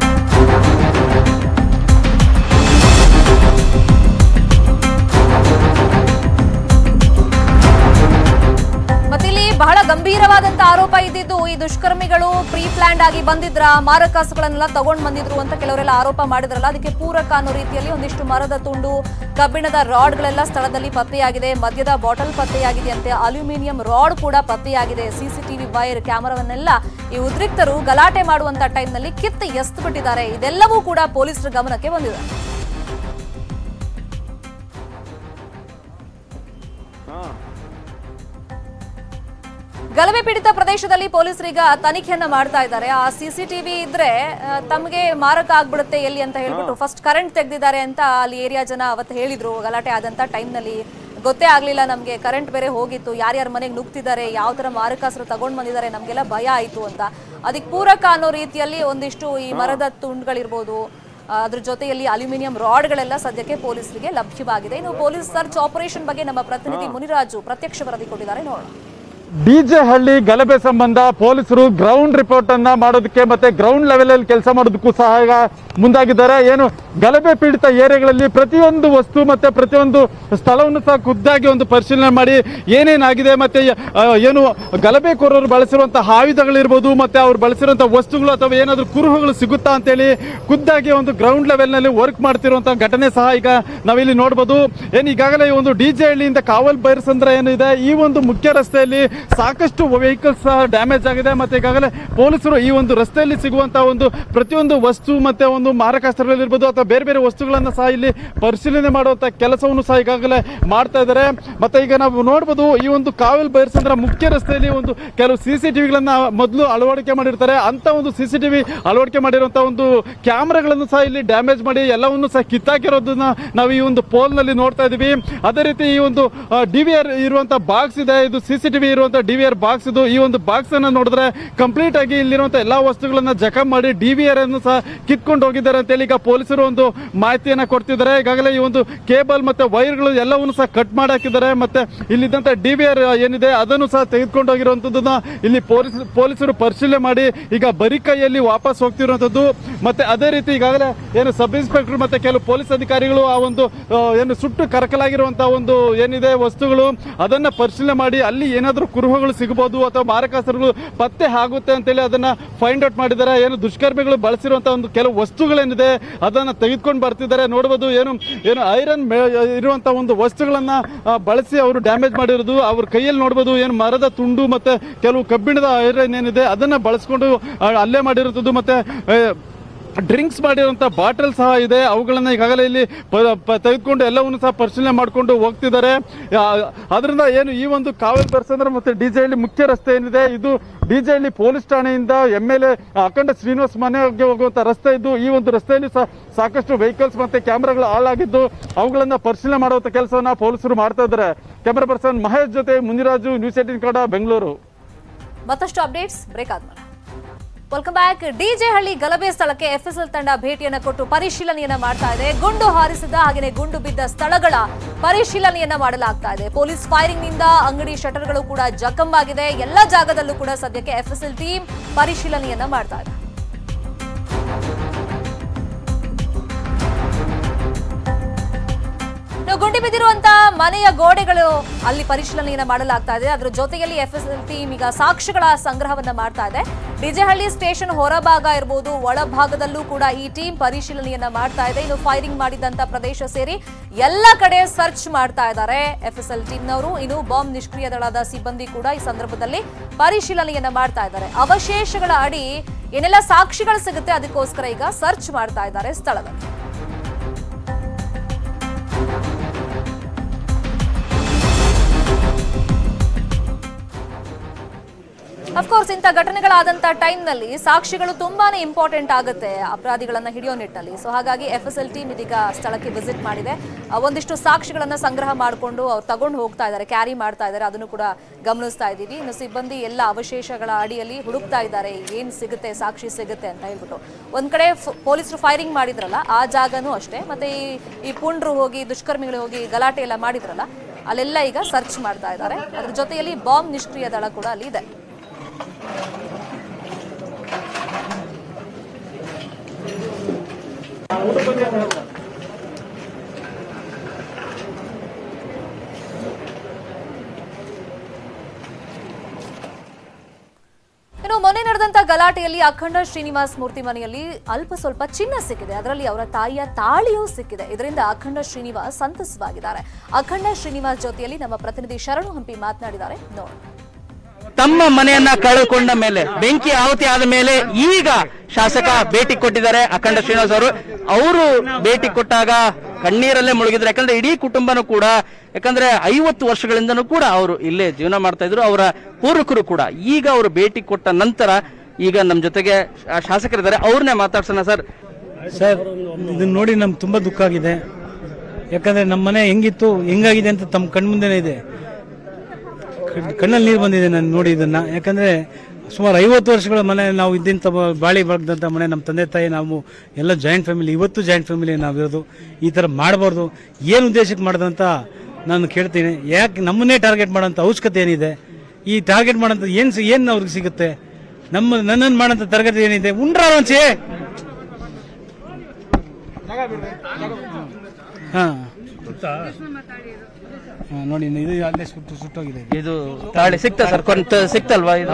ಮತ್ತಿಲ್ಲಿ ಬಹಳ ಗಂಭೀರವಾದಂತ ಆರೋಪ ಇದ್ದಿದ್ದು ಈ ದುಷ್ಕರ್ಮಿಗಳು ಪ್ರೀ ಪ್ಲಾನ್ಡ್ ಆಗಿ ಬಂದಿದ್ರ ಮಾರಕಾಸುಗಳನ್ನೆಲ್ಲ ತಗೊಂಡ್ ಬಂದಿದ್ರು ಅಂತ ಕೆಲವರೆಲ್ಲ ಆರೋಪ ಮಾಡಿದ್ರಲ್ಲ ಅದಕ್ಕೆ ಪೂರಕ ಅನ್ನೋ ರೀತಿಯಲ್ಲಿ ಒಂದಿಷ್ಟು ಮರದ ತುಂಡು ಕಬ್ಬಿಣದ ರಾಡ್ಗಳೆಲ್ಲ ಸ್ಥಳದಲ್ಲಿ ಪತ್ತೆಯಾಗಿದೆ ಮದ್ಯದ ಬಾಟಲ್ ಪತ್ತೆಯಾಗಿದೆ ಅಂತೆ ಅಲ್ಯೂಮಿನಿಯಂ ರಾಡ್ ಕೂಡ ಪತ್ತೆಯಾಗಿದೆ ಸಿಸಿಟಿವಿ ವೈರ್ ಕ್ಯಾಮರಾವನ್ನೆಲ್ಲ ಈ ಉದ್ರಿಕ್ತರು ಗಲಾಟೆ ಮಾಡುವಂತ ಟೈಮ್ನಲ್ಲಿ ಕಿತ್ತು ಎಸ್ದು ಬಿಟ್ಟಿದ್ದಾರೆ ಇದೆಲ್ಲವೂ ಕೂಡ ಪೊಲೀಸರ ಗಮನಕ್ಕೆ ಬಂದಿದೆ ಗಲಭೆ ಪೀಡಿತ ಪ್ರದೇಶದಲ್ಲಿ ಪೊಲೀಸರೀಗ ತನಿಖೆಯನ್ನ ಮಾಡ್ತಾ ಇದ್ದಾರೆ ಆ ಸಿಸಿಟಿವಿ ಇದ್ರೆ ಆ, ತಮಗೆ ಮಾರಕ ಆಗ್ಬಿಡುತ್ತೆ ಎಲ್ಲಿ ಅಂತ ಹೇಳ್ಬಿಟ್ಟು ಫಸ್ಟ್ ಕರೆಂಟ್ ತೆಗ್ದಿದ್ದಾರೆ ಅಂತ ಅಲ್ಲಿ ಏರಿಯಾ ಜನ ಅವತ್ತು ಹೇಳಿದ್ರು ಗಲಾಟೆ ಆದಂತ ಟೈಮ್ನಲ್ಲಿ ಗೊತ್ತೇ ಆಗ್ಲಿಲ್ಲ ನಮ್ಗೆ ಕರೆಂಟ್ ಬೇರೆ ಹೋಗಿತ್ತು ಯಾರ್ಯಾರ ಮನೆಗೆ ನುಗ್ತಿದ್ದಾರೆ ಯಾವ ತರ ಮಾರಕಾಸ್ರು ತಗೊಂಡ್ ಬಂದಿದ್ದಾರೆ ನಮ್ಗೆಲ್ಲ ಭಯ ಆಯ್ತು ಅಂತ ಅದಕ್ಕೆ ಪೂರಕ ಅನ್ನೋ ರೀತಿಯಲ್ಲಿ ಒಂದಿಷ್ಟು ಈ ಮರದ ತುಂಡುಗಳಿರ್ಬೋದು ಆ, ಅದ್ರ ಜೊತೆಯಲ್ಲಿ ಅಲ್ಯೂಮಿನಿಯಂ ರಾಡ್ಗಳೆಲ್ಲ ಸದ್ಯಕ್ಕೆ ಪೊಲೀಸರಿಗೆ ಲಭ್ಯವಾಗಿದೆ ಇನ್ನು ಪೊಲೀಸ್ ಸರ್ಚ್ ಆಪರೇಷನ್ ಬಗ್ಗೆ ನಮ್ಮ ಪ್ರತಿನಿಧಿ ಮುನಿರಾಜು ಪ್ರತ್ಯಕ್ಷ ವರದಿ ಕೊಟ್ಟಿದ್ದಾರೆ ನೋಡೋಣ ಡಿಜೆ ಹಳ್ಳಿ ಗಲಭೆ ಸಂಬಂಧ ಪೊಲೀಸರು ಗ್ರೌಂಡ್ ರಿಪೋರ್ಟ್ ಅನ್ನ ಮಾಡೋದಕ್ಕೆ ಮತ್ತೆ ಗ್ರೌಂಡ್ ಲೆವೆಲ್ ಅಲ್ಲಿ ಕೆಲಸ ಮಾಡೋದಕ್ಕೂ ಸಹ ಈಗ ಮುಂದಾಗಿದ್ದಾರೆ ಏನು ಗಲಭೆ ಪೀಡಿತ ಏರಿಯಾಗಳಲ್ಲಿ ಪ್ರತಿಯೊಂದು ವಸ್ತು ಮತ್ತೆ ಪ್ರತಿಯೊಂದು ಸ್ಥಳವನ್ನು ಸಹ ಖುದ್ದಾಗಿ ಒಂದು ಪರಿಶೀಲನೆ ಮಾಡಿ ಏನೇನಾಗಿದೆ ಮತ್ತೆ ಆ, ಏನು ಗಲಭೆಕೋರರು ಬಳಸಿರುವಂತಹ ಆಯುಧಗಳಿರ್ಬೋದು ಮತ್ತೆ ಅವ್ರು ಬಳಸಿರುವಂತಹ ವಸ್ತುಗಳು ಅಥವಾ ಏನಾದರೂ ಕುರುಹುಗಳು ಸಿಗುತ್ತಾ ಅಂತೇಳಿ ಖುದ್ದಾಗಿ ಒಂದು ಗ್ರೌಂಡ್ ಲೆವೆಲ್ ನಲ್ಲಿ ವರ್ಕ್ ಮಾಡ್ತಿರುವಂತಹ ಘಟನೆ ಸಹ ಈಗ ನಾವಿಲ್ಲಿ ನೋಡಬಹುದು ಏನು ಈಗಾಗಲೇ ಈ ಒಂದು ಡಿಜೆ ಹಳ್ಳಿಯಿಂದ ಕಾವಲ್ ಬೈರಸಂದ್ರ ಏನಿದೆ ಈ ಒಂದು ಮುಖ್ಯ ರಸ್ತೆಯಲ್ಲಿ ಸಾಕಷ್ಟು ವೆಹಿಕಲ್ಸ್ ಸಹ ಡ್ಯಾಮೇಜ್ ಆಗಿದೆ ಮತ್ತೆ ಈಗಾಗಲೇ ಪೊಲೀಸರು ಈ ಒಂದು ರಸ್ತೆಯಲ್ಲಿ ಸಿಗುವಂತಹ ಒಂದು ಪ್ರತಿಯೊಂದು ವಸ್ತು ಮತ್ತೆ ಒಂದು ಮಾರಕಾಸ್ತ್ರಗಳಿರ್ಬೋದು ಅಥವಾ ಬೇರೆ ಬೇರೆ ವಸ್ತುಗಳನ್ನ ಸಹ ಇಲ್ಲಿ ಪರಿಶೀಲನೆ ಮಾಡುವಂತ ಕೆಲಸವನ್ನು ಸಹ ಈಗಾಗಲೇ ಮಾಡ್ತಾ ಇದ್ದಾರೆ ಮತ್ತೆ ಈಗ ನಾವು ನೋಡಬಹುದು ಈ ಒಂದು ಕಾವಲ್ ಬೈರಸಂದ್ರ ಮುಖ್ಯ ರಸ್ತೆಯಲ್ಲಿ ಒಂದು ಕೆಲವು ಸಿ ಸಿ ಟಿವಿಗಳನ್ನ ಮೊದಲು ಅಳವಡಿಕೆ ಮಾಡಿರ್ತಾರೆ ಅಂತ ಒಂದು ಸಿ ಸಿ ಟಿವಿ ಅಳವಡಿಕೆ ಮಾಡಿರುವಂತಹ ಒಂದು ಕ್ಯಾಮ್ರಾಗಳನ್ನು ಸಹ ಇಲ್ಲಿ ಡ್ಯಾಮೇಜ್ ಮಾಡಿ ಎಲ್ಲವನ್ನು ಸಹ ಕಿತ್ತಾಕಿರೋದನ್ನ ನಾವು ಈ ಒಂದು ಪೋಲ್ ನಲ್ಲಿ ನೋಡ್ತಾ ಇದೀವಿ ಅದೇ ರೀತಿ ಈ ಒಂದು ಡಿ ವಿ ಆರ್ ಇರುವಂತಹ ಬಾಕ್ಸ್ ಇದೆ ಇದು ಸಿ ಸಿ ಟಿವಿ ಇರುವಂತಹ ಡಿ ವಿ ಆರ್ ಬಾಕ್ಸ್ ಇದು ಈ ಒಂದು ಬಾಕ್ಸ್ ಅನ್ನ ನೋಡಿದ್ರೆ ಕಂಪ್ಲೀಟ್ ಆಗಿ ಇಲ್ಲಿರುವಂತಹ ಎಲ್ಲಾ ವಸ್ತುಗಳನ್ನ ಜಖಮ್ ಮಾಡಿ ಡಿ ವಿ ಆರ್ ಅನ್ನು ಸಹ ಕಿತ್ಕೊಂಡು ಹೋಗಿದ್ದಾರೆ ಅಂತೇಳಿ ಈಗ ಪೊಲೀಸರು ಒಂದು ಮಾಹಿತಿಯನ್ನ ಕೊಡ್ತಿದ್ದಾರೆ ಈಗಾಗಲೇ ಈ ಒಂದು ಕೇಬಲ್ ಮತ್ತೆ ವೈರ್ಗಳು ಎಲ್ಲವನ್ನು ಸಹ ಕಟ್ ಮಾಡಿ ಹಾಕಿದ್ದಾರೆ ಮತ್ತೆ ಇಲ್ಲಿದ್ದಂತ ಡಿ ವಿ ಆರ್ ಏನಿದೆ ಅದನ್ನು ಸಹ ತೆಗೆದುಕೊಂಡು ಹೋಗಿರುವಂತದ್ದನ್ನ ಇಲ್ಲಿ ಪೊಲೀಸ್ ಪೊಲೀಸರು ಪರಿಶೀಲನೆ ಮಾಡಿ ಈಗ ಬರಿ ಕೈಯಲ್ಲಿ ವಾಪಸ್ ಹೋಗ್ತಿರುವಂತದ್ದು ಮತ್ತೆ ಅದೇ ರೀತಿ ಈಗಾಗಲೇ ಏನು ಸಬ್ ಇನ್ಸ್ಪೆಕ್ಟರ್ ಮತ್ತೆ ಕೆಲವು ಪೊಲೀಸ್ ಅಧಿಕಾರಿಗಳು ಆ ಒಂದು ಆ, ಏನು ಸುಟ್ಟು ಕರಕಲಾಗಿರುವಂತಹ ಒಂದು ಏನಿದೆ ವಸ್ತುಗಳು ಅದನ್ನ ಪರಿಶೀಲನೆ ಮಾಡಿ ಅಲ್ಲಿ ಏನಾದರೂ ಕುರುಹುಗಳು ಸಿಗಬಹುದು ಅಥವಾ ಮಾರಕಾಸ್ತ್ರಗಳು ಪತ್ತೆ ಆಗುತ್ತೆ ಅಂತೇಳಿ ಅದನ್ನ ಫೈಂಡ್ ಔಟ್ ಮಾಡಿದ್ದಾರೆ ಏನು ದುಷ್ಕರ್ಮಿಗಳು ಬಳಸಿರುವಂತಹ ಒಂದು ಕೆಲವು ವಸ್ತುಗಳೇನಿದೆ ಅದನ್ನ ತೆಗೆದುಕೊಂಡು ಬರ್ತಿದ್ದಾರೆ ನೋಡಬಹುದು ಏನು ಏನು ಐರನ್ ಇರುವಂತಹ ಒಂದು ವಸ್ತುಗಳನ್ನ ಆ, ಬಳಸಿ ಅವರು ಡ್ಯಾಮೇಜ್ ಮಾಡಿರೋದು ಅವ್ರ ಕೈಯಲ್ಲಿ ನೋಡಬಹುದು ಏನು ಮರದ ತುಂಡು ಮತ್ತೆ ಕೆಲವು ಕಬ್ಬಿಣದ ಐರನ್ ಏನಿದೆ ಅದನ್ನ ಬಳಸ್ಕೊಂಡು ಆ, ಅಲ್ಲೇ ಮಾಡಿರುತ್ತದೆ ಮತ್ತೆ ಆ, ಡ್ರಿಂಕ್ಸ್ ಮಾಡಿರುವಂತ ಬಾಟಲ್ ಸಹ ಇದೆ ಅವುಗಳನ್ನ ಈಗಾಗಲೇ ಇಲ್ಲಿ ಪ- ಪ- ತೆಗೆದುಕೊಂಡು ಎಲ್ಲವನ್ನು ಸಹ ಪರಿಶೀಲನೆ ಮಾಡಿಕೊಂಡು ಹೋಗ್ತಿದ್ದಾರೆ ಆ, ಅದರಿಂದ ಏನು ಈ ಒಂದು ಕಾವಲ್ ಬರ್ಸಂದ್ರ ಮತ್ತೆ ಡಿಜೆ ಹಳ್ಳಿ ಮುಖ್ಯ ರಸ್ತೆ ಏನಿದೆ ಇದು ಡಿಜೆ ಹಳ್ಳಿ ಪೊಲೀಸ್ ಠಾಣೆಯಿಂದ M L A Akhanda Srinivas ಮನೆಗೆ ಹೋಗುವಂತ ರಸ್ತೆ ಇದ್ದು ಈ ಒಂದು ರಸ್ತೆಯಲ್ಲಿ ಸಹ ಸಾಕಷ್ಟು ವೆಹಿಕಲ್ಸ್ ಮತ್ತೆ ಕ್ಯಾಮ್ರಾಗಳು ಹಾಳಾಗಿದ್ದು ಅವುಗಳನ್ನ ಪರಿಶೀಲನೆ ಮಾಡುವಂತ ಕೆಲಸವನ್ನ ಪೊಲೀಸರು ಮಾಡ್ತಾ ಇದ್ದಾರೆ ಕ್ಯಾಮ್ರಾ ಪರ್ಸನ್ ಮಹೇಶ್ ಜೊತೆ ಮುನಿರಾಜು ನ್ಯೂಸ್ ಏಟಿನ್ ಕನ್ನಡ ಬೆಂಗಳೂರು ಮತ್ತಷ್ಟು ಅಪ್ಡೇಟ್ಸ್ ಬ್ರೇಕ್ ಆದ್ಮೇಲೆ ವೆಲ್ಕಮ್ ಬ್ಯಾಕ್ ಡಿಜೆ ಹಳ್ಳಿ ಗಲಭೆ ಸ್ಥಳಕ್ಕೆ ಎಫ್ಎಸ್ಎಲ್ ತಂಡ ಭೇಟಿಯನ್ನ ಕೊಟ್ಟು ಪರಿಶೀಲನೆಯನ್ನ ಮಾಡ್ತಾ ಇದೆ ಗುಂಡು ಹಾರಿಸಿದ ಹಾಗೆಯೇ ಗುಂಡು ಬಿದ್ದ ಸ್ಥಳಗಳ ಪರಿಶೀಲನೆಯನ್ನ ಮಾಡಲಾಗ್ತಾ ಇದೆ ಪೊಲೀಸ್ ಫೈರಿಂಗ್ ನಿಂದ ಅಂಗಡಿ ಶಟರ್ಗಳು ಕೂಡ ಜಖಂ ಆಗಿದೆ ಎಲ್ಲ ಜಾಗದಲ್ಲೂ ಕೂಡ ಸದ್ಯಕ್ಕೆ ಎಫ್ಎಸ್ಎಲ್ ಟೀಮ್ ಪರಿಶೀಲನೆಯನ್ನ ಮಾಡ್ತಾ ಇದೆ ಇನ್ನು ಗುಂಡಿ ಬಿದ್ದಿರುವಂತ ಮನೆಯ ಗೋಡೆಗಳು ಅಲ್ಲಿ ಪರಿಶೀಲನೆಯನ್ನ ಮಾಡಲಾಗ್ತಾ ಇದೆ ಅದರ ಜೊತೆಯಲ್ಲಿ ಎಫ್ಎಸ್ಎಲ್ ಟೀಮ್ ಈಗ ಸಾಕ್ಷ್ಯಗಳ ಸಂಗ್ರಹವನ್ನ ಮಾಡ್ತಾ ಇದೆ ಡಿಜೆಹಳ್ಳಿ ಸ್ಟೇಷನ್ ಹೊರಭಾಗ ಇರಬಹುದು ಒಳಭಾಗದಲ್ಲೂ ಕೂಡ ಈ ಟೀಮ್ ಪರಿಶೀಲನೆಯನ್ನ ಮಾಡ್ತಾ ಇದೆ ಇನ್ನು ಫೈರಿಂಗ್ ಮಾಡಿದಂತ ಪ್ರದೇಶ ಸೇರಿ ಎಲ್ಲ ಕಡೆ ಸರ್ಚ್ ಮಾಡ್ತಾ ಇದ್ದಾರೆ ಎಫ್ಎಸ್ಎಲ್ ಟೀಮ್ನವರು ಇನ್ನು ಬಾಂಬ್ ನಿಷ್ಕ್ರಿಯ ದಳದ ಸಿಬ್ಬಂದಿ ಕೂಡ ಈ ಸಂದರ್ಭದಲ್ಲಿ ಪರಿಶೀಲನೆಯನ್ನ ಮಾಡ್ತಾ ಇದ್ದಾರೆ ಅವಶೇಷಗಳ ಅಡಿ ಏನೆಲ್ಲ ಸಾಕ್ಷಿಗಳು ಸಿಗುತ್ತೆ ಅದಕ್ಕೋಸ್ಕರ ಈಗ ಸರ್ಚ್ ಮಾಡ್ತಾ ಇದ್ದಾರೆ ಸ್ಥಳದಲ್ಲಿ ಅಫ್ಕೋರ್ಸ್ ಇಂಥ ಘಟನೆಗಳಾದಂಥ ಟೈಮ್ನಲ್ಲಿ ಸಾಕ್ಷಿಗಳು ತುಂಬಾನೇ ಇಂಪಾರ್ಟೆಂಟ್ ಆಗುತ್ತೆ ಅಪರಾಧಿಗಳನ್ನ ಹಿಡಿಯೋ ನಿಟ್ಟಿನಲ್ಲಿ ಸೊ ಹಾಗಾಗಿ ಎಫ್ ಎಸ್ ಎಲ್ ಟೀಮ್ ಇದೀಗ ಸ್ಥಳಕ್ಕೆ ವಿಸಿಟ್ ಮಾಡಿದೆ ಆ, ಒಂದಿಷ್ಟು ಸಾಕ್ಷಿಗಳನ್ನ ಸಂಗ್ರಹ ಮಾಡಿಕೊಂಡು ಅವ್ರು ತಗೊಂಡು ಹೋಗ್ತಾ ಇದ್ದಾರೆ ಕ್ಯಾರಿ ಮಾಡ್ತಾ ಇದ್ದಾರೆ ಅದನ್ನು ಕೂಡ ಗಮನಿಸ್ತಾ ಇದ್ದೀವಿ ಇನ್ನು ಸಿಬ್ಬಂದಿ ಎಲ್ಲ ಅವಶೇಷಗಳ ಅಡಿಯಲ್ಲಿ ಹುಡುಕ್ತಾ ಇದ್ದಾರೆ ಏನ್ ಸಿಗುತ್ತೆ ಸಾಕ್ಷಿ ಸಿಗುತ್ತೆ ಅಂತ ಹೇಳ್ಬಿಟ್ಟು ಒಂದ್ ಕಡೆ ಪೊಲೀಸರು ಫೈರಿಂಗ್ ಮಾಡಿದ್ರಲ್ಲ ಆ ಜಾಗನೂ ಅಷ್ಟೇ ಮತ್ತೆ ಈ ಈ ಪುಂಡ್ರು ಹೋಗಿ ದುಷ್ಕರ್ಮಿಗಳು ಹೋಗಿ ಗಲಾಟೆ ಎಲ್ಲ ಮಾಡಿದ್ರಲ್ಲ ಅಲ್ಲೆಲ್ಲ ಈಗ ಸರ್ಚ್ ಮಾಡ್ತಾ ಇದ್ದಾರೆ ಅದ್ರ ಜೊತೆಯಲ್ಲಿ ಬಾಂಬ್ ನಿಷ್ಕ್ರಿಯ ದಳ ಕೂಡ ಅಲ್ಲಿ ಇದೆ ಇನ್ನು ಮೊನ್ನೆ ನಡೆದಂತ ಗಲಾಟೆಯಲ್ಲಿ ಅಖಂಡ ಶ್ರೀನಿವಾಸ್ ಮೂರ್ತಿ ಮನೆಯಲ್ಲಿ ಅಲ್ಪ ಸ್ವಲ್ಪ ಚಿನ್ನ ಸಿಕ್ಕಿದೆ ಅದರಲ್ಲಿ ಅವರ ತಾಯಿಯ ತಾಳಿಯೂ ಸಿಕ್ಕಿದೆ ಇದರಿಂದ ಅಖಂಡ ಶ್ರೀನಿವಾಸ್ ಸಂತಸವಾಗಿದ್ದಾರೆ ಅಖಂಡ ಶ್ರೀನಿವಾಸ್ ಜೊತೆಯಲ್ಲಿ ನಮ್ಮ ಪ್ರತಿನಿಧಿ ಶರಣು ಹಂಪಿ ಮಾತನಾಡಿದ್ದಾರೆ ನೋಡಿ ತಮ್ಮ ಮನೆಯನ್ನ ಕಳೆದುಕೊಂಡ ಮೇಲೆ ಬೆಂಕಿ ಆಹುತಿ ಆದ ಮೇಲೆ ಈಗ ಶಾಸಕ ಭೇಟಿ ಕೊಟ್ಟಿದ್ದಾರೆ ಅಖಂಡ ಶ್ರೀನಿವಾಸ್ ಅವರು ಅವರು ಭೇಟಿ ಕೊಟ್ಟಾಗ ಕಣ್ಣೀರಲ್ಲೇ ಮುಳುಗಿದ್ರು ಯಾಕಂದ್ರೆ ಇಡೀ ಕುಟುಂಬನೂ ಕೂಡ ಯಾಕಂದ್ರೆ ಐವತ್ತು ವರ್ಷಗಳಿಂದನೂ ಕೂಡ ಅವರು ಇಲ್ಲೇ ಜೀವನ ಮಾಡ್ತಾ ಇದ್ರು ಅವರ ಪೂರ್ವಕರು ಕೂಡ ಈಗ ಅವರು ಭೇಟಿ ಕೊಟ್ಟ ನಂತರ ಈಗ ನಮ್ಮ ಜೊತೆಗೆ ಶಾ- ಶಾಸಕರಿದ್ದಾರೆ ಅವ್ರನ್ನೇ ಮಾತಾಡ್ಸೋಣ ಸರ್ ಸರ್ ಇದನ್ನ ನೋಡಿ ನಮ್ಗೆ ತುಂಬಾ ದುಃಖ ಆಗಿದೆ ಯಾಕಂದ್ರೆ ನಮ್ಮ ಮನೆ ಹೆಂಗಿತ್ತು ಹೆಂಗಾಗಿದೆ ಅಂತ ತಮ್ಮ ಕಣ್ಮುಂದೆನೇ ಇದೆ ಕಣ್- ಕಣ್ಣಲ್ಲಿ ನೀರು ಬಂದಿದೆ ನಾನು ನೋಡಿ ಇದನ್ನ ಯಾಕಂದ್ರೆ ಸುಮಾರು ಐವತ್ತು ವರ್ಷಗಳ ಮನೆ ನಾವು ಇದ್ದಂಥ ಬ- ಬಾಳಿ ಬಗ್ದಂಥ ಮನೆ ನಮ್ಮ ತಂದೆ ತಾಯಿ ನಾವು ಎಲ್ಲ ಜಾಯಿಂಟ್ ಫ್ಯಾಮಿಲಿ ಇವತ್ತು ಜಾಯಿಂಟ್ ಫ್ಯಾಮಿಲಿ ನಾವಿರೋದು ಈ ಥರ ಮಾಡಬಾರ್ದು ಏನು ಉದ್ದೇಶಕ್ಕೆ ಮಾಡ್ದಂತ ನಾನು ಕೇಳ್ತೀನಿ ಯಾಕೆ ನಮ್ಮನ್ನೇ ಟಾರ್ಗೆಟ್ ಮಾಡೋಂಥ ಅವಶ್ಯಕತೆ ಏನಿದೆ ಈ ಟಾರ್ಗೆಟ್ ಮಾಡೋಂಥ ಏನು ಏನು ಅವ್ರಿಗೆ ಸಿಗುತ್ತೆ ನಮ್ಮ ನನ್ನನ್ನು ಮಾಡೋಂಥ ತರಗತಿ ಏನಿದೆ ಉಂಡ್ರ ಒಂಚೆ ಹಾ ಹಾ, ನೋಡಿ ಇದು ಅಲ್ಲೇ ಸುಟ್ಟು ಸುಟ್ಟೋಗಿದೆ ಇದು. ಇದು ತಾಳಿ ಸಿಕ್ತ ಸರ್ ಕೊಂತ ಸಿಕ್ತಲ್ವಾ ಇದು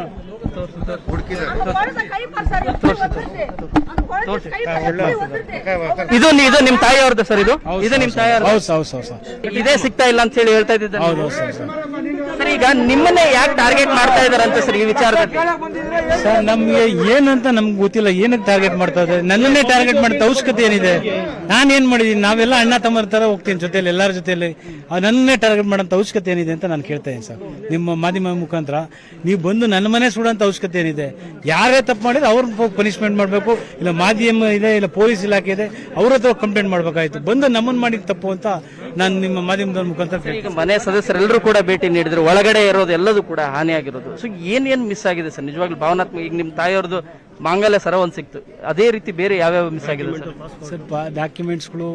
ಇದು ನಿ- ಇದು ನಿಮ್ ತಾಯಿಯವ್ರದ್ದು ಸರ್ ಇದು ಇದು ನಿಮ್ ತಾಯಿಯವ್ರದ್ದು ಹೌದು ಹೌದು ಹೌದು ಸರ್ ಇದೇ ಸಿಗ್ತಾ ಇಲ್ಲ ಅಂತ ಹೇಳಿ ಹೇಳ್ತಾ ಇದ್ದಿದ್ದ ಹೌದು ಹೌದು ಸರ್ ಸರ್ ಸರ್ ಈಗ ನಿಮ್ಮನ್ನೇ ಯಾಕೆ ಟಾರ್ಗೆಟ್ ಮಾಡ್ತಾ ಇದಾರಂತ ಸರ್ ಈ ವಿಚಾರದಲ್ಲಿ ಸರ್ ನಮ್ಗೆ ಏನಂತ ನಮ್ಗೆ ಗೊತ್ತಿಲ್ಲ ಏನಕ್ಕೆ ಟಾರ್ಗೆಟ್ ಮಾಡ್ತಾ ಇದ್ದಾರೆ ನನ್ನನ್ನೇ ಟಾರ್ಗೆಟ್ ಮಾಡಿದ ಅವಶ್ಯಕತೆ ಏನಿದೆ ನಾನು ಏನ್ ಮಾಡಿದೀನಿ ನಾವೆಲ್ಲ ಅಣ್ಣ ತಮ್ಮರ ತರ ಹೋಗ್ತೀನಿ ಜೊತೆಲಿ ಎಲ್ಲರ ಜೊತೆಲಿ ಆ ನನ್ನನ್ನೇ ಟಾರ್ಗೆಟ್ ಮಾಡೋಂಥ ಅವಶ್ಯಕತೆ ಏನಿದೆ ಅಂತ ನಾನು ಕೇಳ್ತಾ ಇದ್ದೀನಿ ಸರ್ ನಿಮ್ಮ ಮಾಧ್ಯಮ ಮುಖಾಂತರ ನೀವು ಬಂದು ನನ್ನ ಮನೆ ಸುಡೋಂಥ ಅವಶ್ಯಕತೆ ಏನಿದೆ ಯಾರೇ ತಪ್ಪು ಮಾಡಿದ್ರೆ ಅವ್ರನ್ನ ಪನಿಷ್ಮೆಂಟ್ ಮಾಡಬೇಕು ಇಲ್ಲ ಮಾಧ್ಯಮ ಇದೆ ಇಲ್ಲ ಪೊಲೀಸ್ ಇಲಾಖೆ ಇದೆ ಅವ್ರ ಹತ್ರ ಕಂಪ್ಲೇಂಟ್ ಮಾಡ್ಬೇಕಾಯ್ತು ಬಂದು ನಮ್ಮನ್ನ ಮಾಡಿದ ತಪ್ಪು ಅಂತ ನಾನು ನಿಮ್ಮ ಮಾಧ್ಯಮದ ಮುಖಾಂತರ ಕೇಳ್ತೀನಿ ಈಗ ಮನೆ ಸದಸ್ಯರೆಲ್ಲರೂ ಕೂಡ ಭೇಟಿ ನೀಡಿದ್ರು ಒಳಗಡೆ ಇರೋದು ಎಲ್ಲದೂ ಕೂಡ ಹಾನಿಯಾಗಿರೋದು ಸೊ ಏನ್ ಏನ್ ಮಿಸ್ ಆಗಿದೆ ಸರ್ ನಿಜವಾಗ್ಲೂ ಭಾವನಾತ್ಮಕ ಈಗ ನಿಮ್ ತಾಯಿಯವ್ರದ್ದು ಮಾಂಗಲ್ಯ ಸರ ಒಂದ್ ಸಿಕ್ತು ಅದೇ ರೀತಿ ಬೇರೆ ಯಾವ್ಯಾವ ಮಿಸ್ ಆಗಿದೆ ಸರ್ ಸ್ವಲ್ಪ ಡಾಕ್ಯುಮೆಂಟ್ಸ್ಗಳು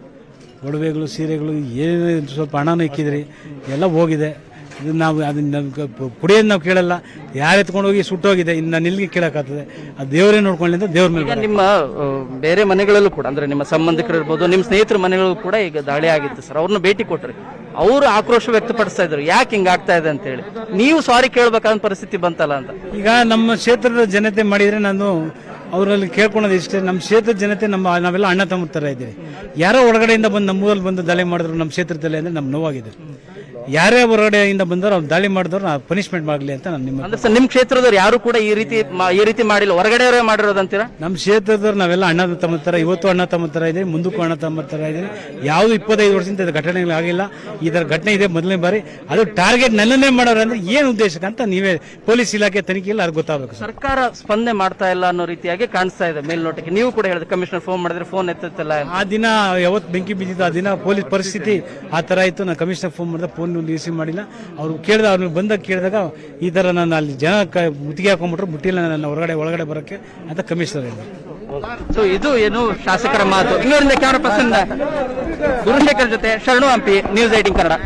ಒಡವೆಗಳು ಸೀರೆಗಳು ಏನೇನು ಸ್ವಲ್ಪ ಹಣನೂ ಇಕ್ಕಿದ್ರಿ ಎಲ್ಲ ಹೋಗಿದೆ ಇದು ನಾವು ಅದನ್ನ ಕುಡಿಯೋದು ನಾವು ಕೇಳಲ್ಲ ಯಾರು ಎತ್ಕೊಂಡು ಹೋಗಿ ಸುಟ್ಟೋಗಿದೆ ಇನ್ನು ನಾನು ಇಲ್ಲಿಗೆ ಕೇಳಕ್ಕಾಗ್ತದೆ ಅದು ದೇವರೇ ನೋಡ್ಕೊಳ್ಳಿ ಅಂತ ದೇವ್ರ ಮೇಲೆ ಈಗ ನಿಮ್ಮ ಆ, ಬೇರೆ ಮನೆಗಳಲ್ಲೂ ಕೂಡ ಅಂದ್ರೆ ನಿಮ್ಮ ಸಂಬಂಧಿಕರು ಇರ್ಬೋದು ನಿಮ್ಮ ಸ್ನೇಹಿತರ ಮನೆಗಳು ಕೂಡ ಈಗ ದಾಳಿ ಆಗಿತ್ತು ಸರ್ ಅವ್ರನ್ನ ಭೇಟಿ ಕೊಟ್ರಿ ಅವರು ಆಕ್ರೋಶ ವ್ಯಕ್ತಪಡಿಸ್ತಾ ಇದ್ರು ಯಾಕೆ ಹಿಂಗ್ ಆಗ್ತಾ ಇದೆ ಅಂತ ಹೇಳಿ ನೀವು ಸಾರಿ ಕೇಳ್ಬೇಕಾದ ಪರಿಸ್ಥಿತಿ ಬಂತಲ್ಲ ಅಂತ ಈಗ ನಮ್ಮ ಕ್ಷೇತ್ರದ ಜನತೆ ಮಾಡಿದ್ರೆ ನಾನು ಅವರಲ್ಲಿ ಕೇಳ್ಕೊಳೋದು ಇಷ್ಟೇ ನಮ್ಮ ಕ್ಷೇತ್ರದ ಜನತೆ ನಮ್ಮ ನಾವೆಲ್ಲ ಅಣ್ಣ ತಮ್ಮ ತರ ಇದ್ದೀವಿ ಯಾರೋ ಹೊರಗಡೆಯಿಂದ ಬಂದು ನಮ್ಮೂರಲ್ಲಿ ಬಂದು ದಾಳಿ ಮಾಡಿದ್ರು ನಮ್ಮ ಕ್ಷೇತ್ರದಲ್ಲಿ ಅಂದ್ರೆ ನಮ್ಗೆ ನೋವಾಗಿದೆ ಯಾರೇ ಹೊರಗಡೆಯಿಂದ ಬಂದವರು ಅವ್ರು ದಾಳಿ ಮಾಡಿದವ್ರು ಪನಿಷ್ಮೆಂಟ್ ಮಾಡಲಿ ಅಂತ ನಾನು ನಿಮ್ಮ ಅಂದ್ರೆ ಸರ್ ನಿಮ್ ಕ್ಷೇತ್ರದವ್ರು ಯಾರು ಕೂಡ ಈ ರೀತಿ ಮಾ- ಈ ರೀತಿ ಮಾಡಿಲ್ಲ ಹೊರಗಡೆಯವರೇ ಮಾಡಿರೋದಂತೀರಾ ನಮ್ಮ ಕ್ಷೇತ್ರದವ್ರು ನಾವೆಲ್ಲ ಅಣ್ಣ ತಮ್ಮ ತರ ಇವತ್ತು ಅಣ್ಣ ತಮ್ಮ ತರ ಇದೆ ಮುಂದಕ್ಕೂ ಅಣ್ಣ ತಮ್ಮ ತರ ಇದೆ ಯಾವುದು ಇಪ್ಪತ್ತೈದು ವರ್ಷದಿಂದ ಇದು ಘಟನೆಗಳಾಗಿಲ್ಲ ಈ ತರ ಘಟನೆ ಇದೆ ಮೊದಲನೇ ಬಾರಿ ಅದು ಟಾರ್ಗೆಟ್ ನನ್ನನ್ನೇ ಮಾಡೋರು ಅಂದ್ರೆ ಏನು ಉದ್ದೇಶಕ್ಕೆ ಅಂತ ನೀವೇ ಪೊಲೀಸ್ ಇಲಾಖೆ ತನಿಖೆ ಇಲ್ಲ ಅದು ಗೊತ್ತಾಗಬೇಕು ಸರ್ ಸರ್ಕಾರ ಸ್ಪಂದನೆ ಮಾಡ್ತಾ ಇಲ್ಲ ಅನ್ನೋ ರೀತಿಯಾಗಿ ಕಾಣಿಸ್ತಾ ಇದೆ ಮೇಲ್ನೋಟಕ್ಕೆ ನೀವು ಕೂಡ ಹೇಳಿದ್ರೆ ಕಮಿಷನರ್ ಫೋನ್ ಮಾಡಿದ್ರೆ ಫೋನ್ ಎತ್ತುತ್ತಿಲ್ಲ ಅಂತ. ಆ ದಿನ ಯಾವತ್ತು ಬೆಂಕಿ ಬಿದ್ದಿದ್ದು ಆ ದಿನ ಪೊಲೀಸ್ ಪರಿಸ್ಥಿತಿ ಆ ತರ ಇತ್ತು ನಾನು ಕಮಿಷನರ್ ಫೋನ್ ಮಾಡಿದೆ ಫೋನ್ ರಿಸೀವ್ ಮಾಡಿಲ್ಲ ಅವ್ರು ಕೇಳಿದ ಅವ್ರನ್ನ ಬಂದಾಗ ಕೇಳಿದಾಗ ಈ ತರ ನಾನು ಅಲ್ಲಿ ಜನ ಕ- ಮುತ್ತಿಗೆ ಹಾಕೊಂಡ್ಬಿಟ್ರು ಬಿಟ್ಟಿಲ್ಲ ನನ್ನ ಹೊರಗಡೆ ಒಳಗಡೆ ಬರೋಕ್ಕೆ ಅಂತ ಕಮಿಷನರ್ ಹೇಳಿದ್ರು ಸೊ ಇದು ಏನು ಶಾಸಕರ ಮಾತು ಇನ್ನೂರಿಂದ ಕ್ಯಾಮರಾ ಪರ್ಸನ್ ಗುರುಶೇಖರ್ ಜೊತೆ ಶರಣು ಹಂಪಿ ನ್ಯೂಸ್ ಏಟಿಂಗ್ ಕನ್ನಡ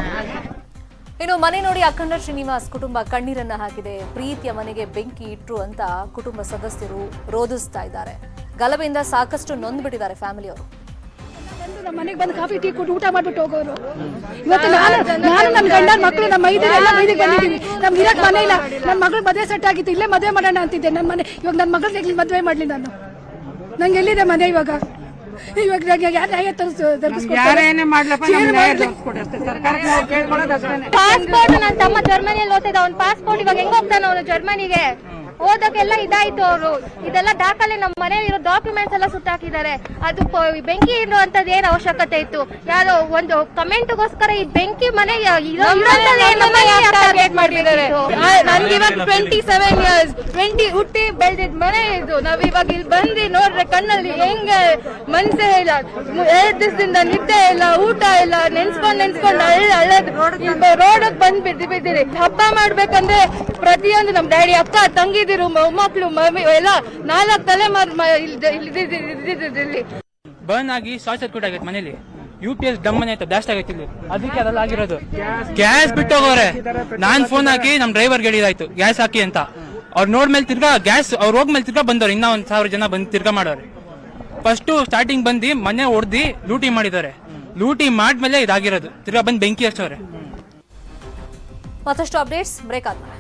ಇನ್ನು ಮನೆ ನೋಡಿ ಅಖಂಡ ಶ್ರೀನಿವಾಸ್ ಕುಟುಂಬ ಕಣ್ಣೀರನ್ನ ಹಾಕಿದೆ ಪ್ರೀತಿಯ ಮನೆಗೆ ಬೆಂಕಿ ಇಟ್ರು ಅಂತ ಕುಟುಂಬ ಸದಸ್ಯರು ರೋಧಿಸ್ತಾ ಇದ್ದಾರೆ ಗಲಭೆಯಿಂದ ಸಾಕಷ್ಟು ನೊಂದ್ಬಿಟ್ಟಿದ್ದಾರೆ ಫ್ಯಾಮಿಲಿಯವರು ಬಂದು ನಮ್ಮ ಮನೆಗೆ ಬಂದು ಕಾಫಿ ಟೀ ಕೊಟ್ಟು ಊಟ ಮಾಡ್ಬಿಟ್ಟು ಹೋಗೋರು ಇವತ್ತು ನಾನು ನಾನು ನನ್ನ ಗಂಡನ ಮಕ್ಕಳು ನಮ್ಮ ಮೈದಿರಿ ಎಲ್ಲ ಮೈದಿಗೆ ಬಂದಿದ್ದೀವಿ ನಮ್ಗೆ ಇರಕ್ ಮನೆ ಇಲ್ಲ ನನ್ನ ಮಗಳು ಮದುವೆ ಸೆಟ್ ಆಗಿತ್ತು ಇಲ್ಲೇ ಮದುವೆ ಮಾಡೋಣ ಅಂತಿದ್ದೆ ನನ್ನ ಮನೆ ಇವಾಗ ನನ್ನ ಮಗಳಿಗೆ ಮದುವೆ ಮಾಡ್ಲಿ ನಾನು ನಂಗೆ ಎಲ್ಲಿದೆ ಮನೆ ಇವಾಗ ಇವಾಗ ನಂಗೆ ಯಾರು ನ್ಯಾಯ ಯಾರೇನೇ ಮಾಡ್ಲಪ್ಪ ನಮ್ಗೆ ನ್ಯಾಯ ದೊರಕಿಸ್ಕೊಡಿ ಅಷ್ಟೇ ಸರ್ಕಾರಕ್ಕೆ ನಾವು ಕೇಳ್ಕೊಳ್ಳೋದು ಅಷ್ಟೇನೆ ಪಾಸ್ಪೋರ್ಟ್ ನನ್ನ ತಮ್ಮ ಜರ್ಮನಿಯಲ್ಲಿ ಓದ್ತಿದ್ದ ಅವ್ನ ಪಾಸ್ಪೋರ್ಟ್ ಇವಾಗ ಹೆಂಗ್ ಹೋಗ್ತಾನ ಅವನು ಜರ್ಮನಿಗೆ ಹೋದಾಗೆಲ್ಲ ಇದಾಯ್ತು ಅವರು ಇದೆಲ್ಲ ದಾಖಲೆ ನಮ್ಮ ಮನೇಲಿ ಇರೋ ಡಾಕ್ಯುಮೆಂಟ್ಸ್ ಎಲ್ಲ ಸುಟ್ಟಾಕಿದ್ದಾರೆ ಅದು ಪ- ಬೆಂಕಿ ಇಡುವಂತದ್ದು ಏನ್ ಅವಶ್ಯಕತೆ ಇತ್ತು ಯಾರೋ ಒಂದು ಕಮೆಂಟ್ಗೋಸ್ಕರ ಈ ಬೆಂಕಿ ಮನೆ ಟಾರ್ಗೆಟ್ ಮಾಡಿದ್ದಾರೆ ನನ್ಗೆ ಇವಾಗ ಟ್ವೆಂಟಿ ಸೆವೆನ್ ಇಯರ್ಸ್ ಟ್ವೆಂಟಿ ಹುಟ್ಟಿ ಬೆಳೆದಿದ್ ಮನೆ ಇದು ನಾವ್ ಇವಾಗ ಇಲ್ಲಿ ಬಂದು ನೋಡ್ರೆ ಕಣ್ಣಲ್ಲಿ ಹೆಂಗ ಮನ್ಸೇ ಇಲ್ಲ ಮು- ಎರಡ್ ದಿವಸದಿಂದ ನಿದ್ದೆ ಇಲ್ಲ ಊಟ ಇಲ್ಲ ನೆನ್ಸ್ಕೊಂಡ್ ನೆನ್ಸ್ಕೊಂಡ್ ಅಳ್ಳ ಅಳ್ಳದ್ ರೋಡ್ ಬಂದ್ ಬಿದ್ದು ಬಿದ್ದಿರಿ ಹಬ್ಬ ಮಾಡ್ಬೇಕಂದ್ರೆ ಪ್ರತಿಯೊಂದು ನಮ್ ಡ್ಯಾಡಿ ಅಕ್ಕ ತಂಗಿದಿರು ಮೊಮ್ಮಕ್ಳು ಮಮ್ಮಿ ಎಲ್ಲ ನಾಲ್ಕು ತಲೆಮಾರು ಮ- ಇಲ್ದ- ಇಲ್ದಿದ್ದು- ಇದ್ದಿದ್ದು ಇಲ್ಲಿ ಬರ್ನ್ ಆಗಿ ಶಾರ್ಟ್ ಸರ್ಕ್ಯೂಟ್ ಆಗೈತೆ ಮನೇಲಿ ಯು ಪಿ ಎಸ್ ಡಮ್ ಮನೆ ಆಯ್ತು ಬ್ಲಾಸ್ಟ್ ಆಗೈತೆ ಇಲ್ಲಿ ಅದಕ್ಕೆ ಅದೆಲ್ಲ ಆಗಿರೋದು ಗ್ಯಾಸ್ ಬಿಟ್ಟೋಗೋರೆ ನಾನ್ ಫೋನ್ ಹಾಕಿ ನಮ್ ಡ್ರೈವರ್ ಹೇಳಿದಾಯ್ತು ಗ್ಯಾಸ್ ಹಾಕಿ ಅಂತ ಅವ್ರು ನೋಡ್ಮೇಲೆ ತಿರ್ಗಾ ಗ್ಯಾಸ್ ಅವ್ರು ಹೋಗ್ಮೇಲೆ ತಿರ್ಗಾ ಬಂದವ್ರು ಇನ್ನ ಒಂದ್ ಸಾವಿರ ಜನ ಬಂದು ತಿರ್ಗಾ ಮಾಡೋರು ಫಸ್ಟ್ ಸ್ಟಾರ್ಟಿಂಗ್ ಬಂದು ಮನೆ ಹೊಡೆದಿ ಲೂಟಿ ಮಾಡಿದ್ದಾರೆ ಲೂಟಿ ಮಾಡ್ಮೇಲೆ ಇದಾಗಿರೋದು ತಿರ್ಗಾ ಬಂದು ಬೆಂಕಿ ಹಚ್ಚೋರೆ ಮತ್ತಷ್ಟು ಅಪ್ಡೇಟ್ಸ್ ಬ್ರೇಕ್ ಆದ್ಮೇಲೆ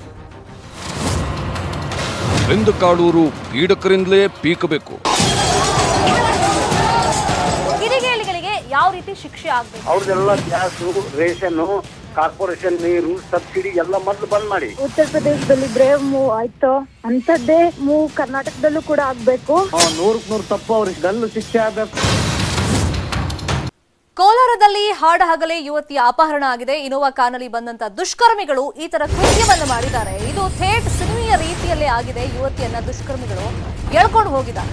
ಬೆಂದು ಕಾಡೂರು ಪೀಡಕರಿಂದಲೇ ಪೀಕಬೇಕು ಕಿಡಿಗೇಡಿಗಳಿಗೆ ಯಾವ ರೀತಿ ಶಿಕ್ಷೆ ಆಗ್ಬೇಕು ಅವ್ರದೆಲ್ಲ ಗ್ಯಾಸು ರೇಷನ್ ಕಾರ್ಪೊರೇಷನ್ ನೀರು ಸಬ್ಸಿಡಿ ಎಲ್ಲ ಮೊದಲು ಬಂದ್ ಮಾಡಿ ಉತ್ತರ ಪ್ರದೇಶದಲ್ಲಿ ಬ್ರೇವ್ ಮೂವ್ ಆಯ್ತು ಅಂತದ್ದೇ ಮೂವ್ ಕರ್ನಾಟಕದಲ್ಲೂ ಕೂಡ ಆಗ್ಬೇಕು ನೂರಕ್ ನೂರು ತಪ್ಪು ಅವ್ರಿಗೆ ಗಲ್ಲು ಶಿಕ್ಷೆ ಆಗ್ಬೇಕು ಕೋಲಾರದಲ್ಲಿ ಹಾಡ ಹಗಲೇ ಯುವತಿಯ ಅಪಹರಣ ಆಗಿದೆ ಇನೋವಾ ಕಾರ್ನಲ್ಲಿ ಬಂದಂತ ದುಷ್ಕರ್ಮಿಗಳು ಈ ತರ ಕೃತ್ಯವನ್ನು ಮಾಡಿದ್ದಾರೆ ಇದು ಥೇಟ್ ಸಿನಿಮೆಯ ರೀತಿಯಲ್ಲೇ ಆಗಿದೆ ಯುವತಿಯನ್ನ ದುಷ್ಕರ್ಮಿಗಳು ಎಳ್ಕೊಂಡು ಹೋಗಿದ್ದಾರೆ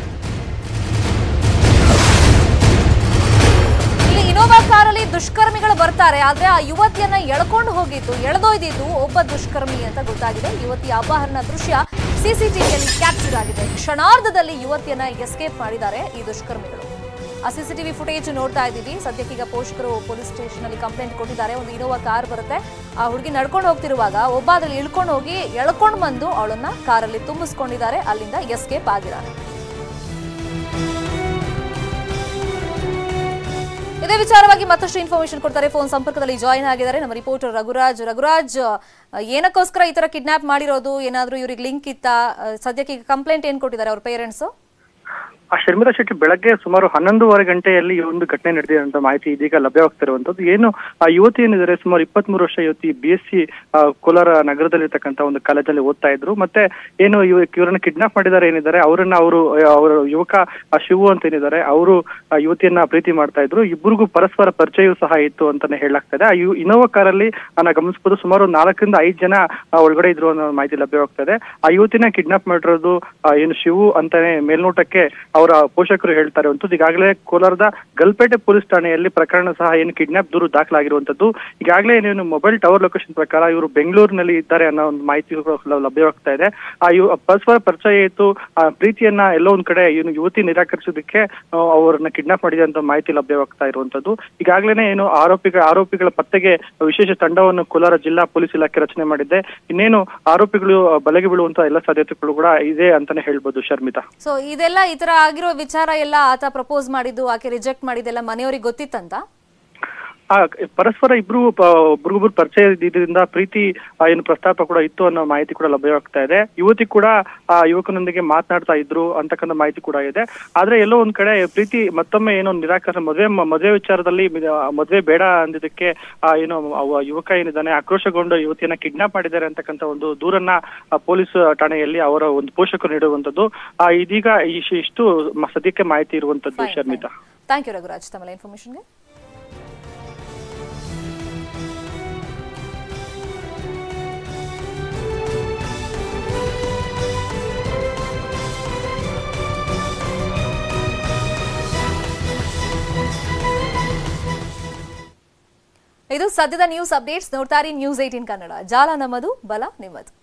ಇಲ್ಲಿ ಇನೋವಾ ಕಾರಲ್ಲಿ ದುಷ್ಕರ್ಮಿಗಳು ಬರ್ತಾರೆ ಆದ್ರೆ ಆ ಯುವತಿಯನ್ನ ಎಳ್ಕೊಂಡು ಹೋಗಿದ್ದು ಎಳೆದೊಯ್ದಿದ್ದು ಒಬ್ಬ ದುಷ್ಕರ್ಮಿ ಅಂತ ಗೊತ್ತಾಗಿದೆ ಯುವತಿಯ ಅಪಹರಣ ದೃಶ್ಯ ಸಿಸಿಟಿವಿಯಲ್ಲಿ ಕ್ಯಾಪ್ಚರ್ ಆಗಿದೆ ಕ್ಷಣಾರ್ಧದಲ್ಲಿ ಯುವತಿಯನ್ನ ಎಸ್ಕೇಪ್ ಮಾಡಿದ್ದಾರೆ ಈ ದುಷ್ಕರ್ಮಿಗಳು ಆ ಸಿಸಿಟಿವಿ ಫುಟೇಜ್ ನೋಡ್ತಾ ಇದ್ದೀವಿ ಸದ್ಯಕ್ಕೀಗ ಪೋಷಕರು ಪೊಲೀಸ್ ಸ್ಟೇಷನ್ ಅಲ್ಲಿ ಕಂಪ್ಲೇಂಟ್ ಕೊಟ್ಟಿದ್ದಾರೆ ಒಂದು ಇನೋವಾ ಕಾರ್ ಬರುತ್ತೆ ಆ ಹುಡುಗಿ ನಡ್ಕೊಂಡು ಹೋಗ್ತಿರುವಾಗ ಒಬ್ಬ ಅದ್ರಲ್ಲಿ ಇಳ್ಕೊಂಡು ಹೋಗಿ ಎಳ್ಕೊಂಡು ಬಂದು ಅವಳನ್ನ ಕಾರಲ್ಲಿ ತುಂಬಿಸ್ಕೊಂಡಿದ್ದಾರೆ ಅಲ್ಲಿಂದ ಎಸ್ಕೇಪ್ ಆಗಿದ್ದಾರೆ ಇದೇ ವಿಚಾರವಾಗಿ ಮತ್ತಷ್ಟು ಇನ್ಫಾರ್ಮೇಶನ್ ಕೊಡ್ತಾರೆ ಫೋನ್ ಸಂಪರ್ಕದಲ್ಲಿ ಜಾಯಿನ್ ಆಗಿದ್ದಾರೆ ನಮ್ಮ ರಿಪೋರ್ಟರ್ ರಘುರಾಜ್ ರಘುರಾಜ್ ಅಹ್, ಏನಕ್ಕೋಸ್ಕರ ಈ ತರ ಕಿಡ್ನಾಪ್ ಮಾಡಿರೋದು ಏನಾದ್ರೂ ಇವ್ರಿಗೆ ಲಿಂಕ್ ಇತ್ತಾ ಅಹ್, ಸದ್ಯಕ್ಕೆ ಈಗ ಕಂಪ್ಲೇಂಟ್ ಏನ್ ಕೊಟ್ಟಿದ್ದಾರೆ ಅವ್ರ ಪೇರೆಂಟ್ಸ್ ಆ ಶರ್ಮಿಳಾ ಶೆಟ್ಟಿ ಬೆಳಗ್ಗೆ ಸುಮಾರು ಹನ್ನೊಂದೂವರೆ ಗಂಟೆಯಲ್ಲಿ ಈ ಒಂದು ಘಟನೆ ನಡೆದಿದೆ ಅಂತ ಮಾಹಿತಿ ಇದೀಗ ಲಭ್ಯವಾಗ್ತಿರುವಂತದ್ದು ಏನು ಆ ಯುವತಿ ಏನಿದ್ದಾರೆ ಸುಮಾರು ಇಪ್ಪತ್ಮೂರು ವರ್ಷ ಯುವತಿ ಬಿ ಎಸ್ ಸಿ ಕೋಲಾರ ನಗರದಲ್ಲಿರ್ತಕ್ಕಂಥ ಒಂದು ಕಾಲೇಜಲ್ಲಿ ಓದ್ತಾ ಇದ್ರು ಮತ್ತೆ ಏನು ಇವ ಇವರನ್ನ ಕಿಡ್ನಾಪ್ ಮಾಡಿದ್ದಾರೆ ಏನಿದ್ದಾರೆ ಅವರನ್ನ ಅವರು ಅವರ ಯುವಕ ಆ ಶಿವು ಅಂತ ಏನಿದ್ದಾರೆ ಅವರು ಆ ಯುವತಿಯನ್ನ ಪ್ರೀತಿ ಮಾಡ್ತಾ ಇದ್ರು ಇಬ್ಬರಿಗೂ ಪರಸ್ಪರ ಪರಿಚಯವೂ ಸಹ ಇತ್ತು ಅಂತಾನೆ ಹೇಳಲಾಗ್ತದೆ ಆ ಯು ಇನೋವಾ ಕಾರಲ್ಲಿ ನಾ ಗಮನಿಸಬಹುದು ಸುಮಾರು ಒಂದು ನಾಲ್ಕರಿಂದ ಐದು ಜನ ಆ, ಒಳಗಡೆ ಇದ್ರು ಅನ್ನೋ ಮಾಹಿತಿ ಲಭ್ಯವಾಗ್ತದೆ ಆ ಯುವತಿನ ಕಿಡ್ನಾಪ್ ಮಾಡಿರೋದು ಆ, ಏನು ಶಿವು ಅಂತಾನೆ ಮೇಲ್ನೋಟಕ್ಕೆ ಅವರ ಪೋಷಕರು ಹೇಳ್ತಾ ಇರುವಂತದ್ದು ಈಗಾಗಲೇ ಕೋಲಾರದ ಗಲ್ಪೇಟೆ ಪೊಲೀಸ್ ಠಾಣೆಯಲ್ಲಿ ಪ್ರಕರಣ ಸಹ ಏನು ಕಿಡ್ನಾಪ್ ದೂರು ದಾಖಲಾಗಿರುವಂತದ್ದು ಈಗಾಗಲೇ ಏನು ಮೊಬೈಲ್ ಟವರ್ ಲೊಕೇಶನ್ ಪ್ರಕಾರ ಇವರು ಬೆಂಗಳೂರಿನಲ್ಲಿ ಇದ್ದಾರೆ ಅನ್ನೋ ಒಂದು ಮಾಹಿತಿ ಕೂಡ ಲಭ್ಯವಾಗ್ತಾ ಇದೆ ಆ ಯು ಪರಸ್ಪರ ಪರಿಚಯ ಇತ್ತು ಆ ಪ್ರೀತಿಯನ್ನ ಎಲ್ಲೋ ಒಂದ್ ಕಡೆ ಏನು ಯುವತಿ ನಿರಾಕರಿಸೋದಕ್ಕೆ ಆ, ಅವರನ್ನ ಕಿಡ್ನಾಪ್ ಮಾಡಿದೆ ಅಂತ ಮಾಹಿತಿ ಲಭ್ಯವಾಗ್ತಾ ಇರುವಂತದ್ದು ಈಗಾಗಲೇ ಏನು ಆರೋಪಿಗಳ ಆರೋಪಿಗಳ ಪತ್ತೆಗೆ ವಿಶೇಷ ತಂಡವನ್ನು ಕೋಲಾರ ಜಿಲ್ಲಾ ಪೊಲೀಸ್ ಇಲಾಖೆ ರಚನೆ ಮಾಡಿದೆ ಇನ್ನೇನು ಆರೋಪಿಗಳು ಆ, ಬಲೆಗೆ ಬೀಳುವಂತ ಎಲ್ಲ ಸಾಧ್ಯತೆಗಳು ಕೂಡ ಇದೆ ಅಂತಾನೆ ಹೇಳ್ಬೋದು ಶರ್ಮಿತಾ ಸೊ ಇದೆಲ್ಲ ಈ ತರ ಆಗಿರೋ ವಿಚಾರ ಎಲ್ಲ ಆತ ಪ್ರಪೋಸ್ ಮಾಡಿದ್ದು ಆಕೆ ರಿಜೆಕ್ಟ್ ಮಾಡಿದ್ದೆಲ್ಲ ಮನೆಯವ್ರಿಗೆ ಗೊತ್ತಿತ್ತಂತ ಆ ಪರಸ್ಪರ ಇಬ್ರು ಪ- ಒಬ್ರಿಗೊಬ್ರು ಪರಿಚಯ ಇದ್ದಿದ್ರಿಂದ ಪ್ರೀತಿ ಆ, ಏನು ಪ್ರಸ್ತಾಪ ಕೂಡ ಇತ್ತು ಅನ್ನೋ ಮಾಹಿತಿ ಕೂಡ ಲಭ್ಯವಾಗ್ತಾ ಇದೆ ಯುವತಿ ಕೂಡ ಆ ಯುವಕನೊಂದಿಗೆ ಮಾತನಾಡ್ತಾ ಇದ್ರು ಅಂತಕ್ಕಂಥ ಮಾಹಿತಿ ಕೂಡ ಇದೆ ಆದ್ರೆ ಎಲ್ಲೋ ಒಂದ್ ಕಡೆ ಪ್ರೀತಿ ಮತ್ತೊಮ್ಮೆ ಏನೋ ನಿರಾಕರಣೆ ಮದುವೆ ಮದುವೆ ವಿಚಾರದಲ್ಲಿ ಮ- ಮದುವೆ ಬೇಡ ಅಂದಿದ್ದಕ್ಕೆ ಆ ಏನು ಅವ ಯುವಕ ಏನಿದ್ದಾನೆ ಆಕ್ರೋಶಗೊಂಡು ಯುವತಿಯನ್ನ ಕಿಡ್ನಾಪ್ ಮಾಡಿದ್ದಾರೆ ಅಂತಕ್ಕಂಥ ಒಂದು ದೂರನ್ನ ಆ, ಪೊಲೀಸ್ ಠಾಣೆಯಲ್ಲಿ ಅವರ ಒಂದು ಪೋಷಕರು ನೀಡುವಂತದ್ದು ಆ ಇದೀಗ ಇಶ್- ಇಷ್ಟು ಮ- ಸದ್ಯಕ್ಕೆ ಮಾಹಿತಿ ಇರುವಂತದ್ದು ಶರ್ಮಿತಾ ಥ್ಯಾಂಕ್ ಯು ರಘುರಾಜ್ ತಮ್ಮ ಇನ್ಫಾರ್ಮೇಶನ್ಗೆ ಇದು ಸದ್ಯದ ನ್ಯೂಸ್ ಅಪ್ಡೇಟ್ಸ್ ನೋಡ್ತಾರೆ ನ್ಯೂಸ್ ಏಟೀನ್ ಕನ್ನಡ ಜಾಲ ನಮ್ಮದು ಬಲ ನಿಮ್ಮದು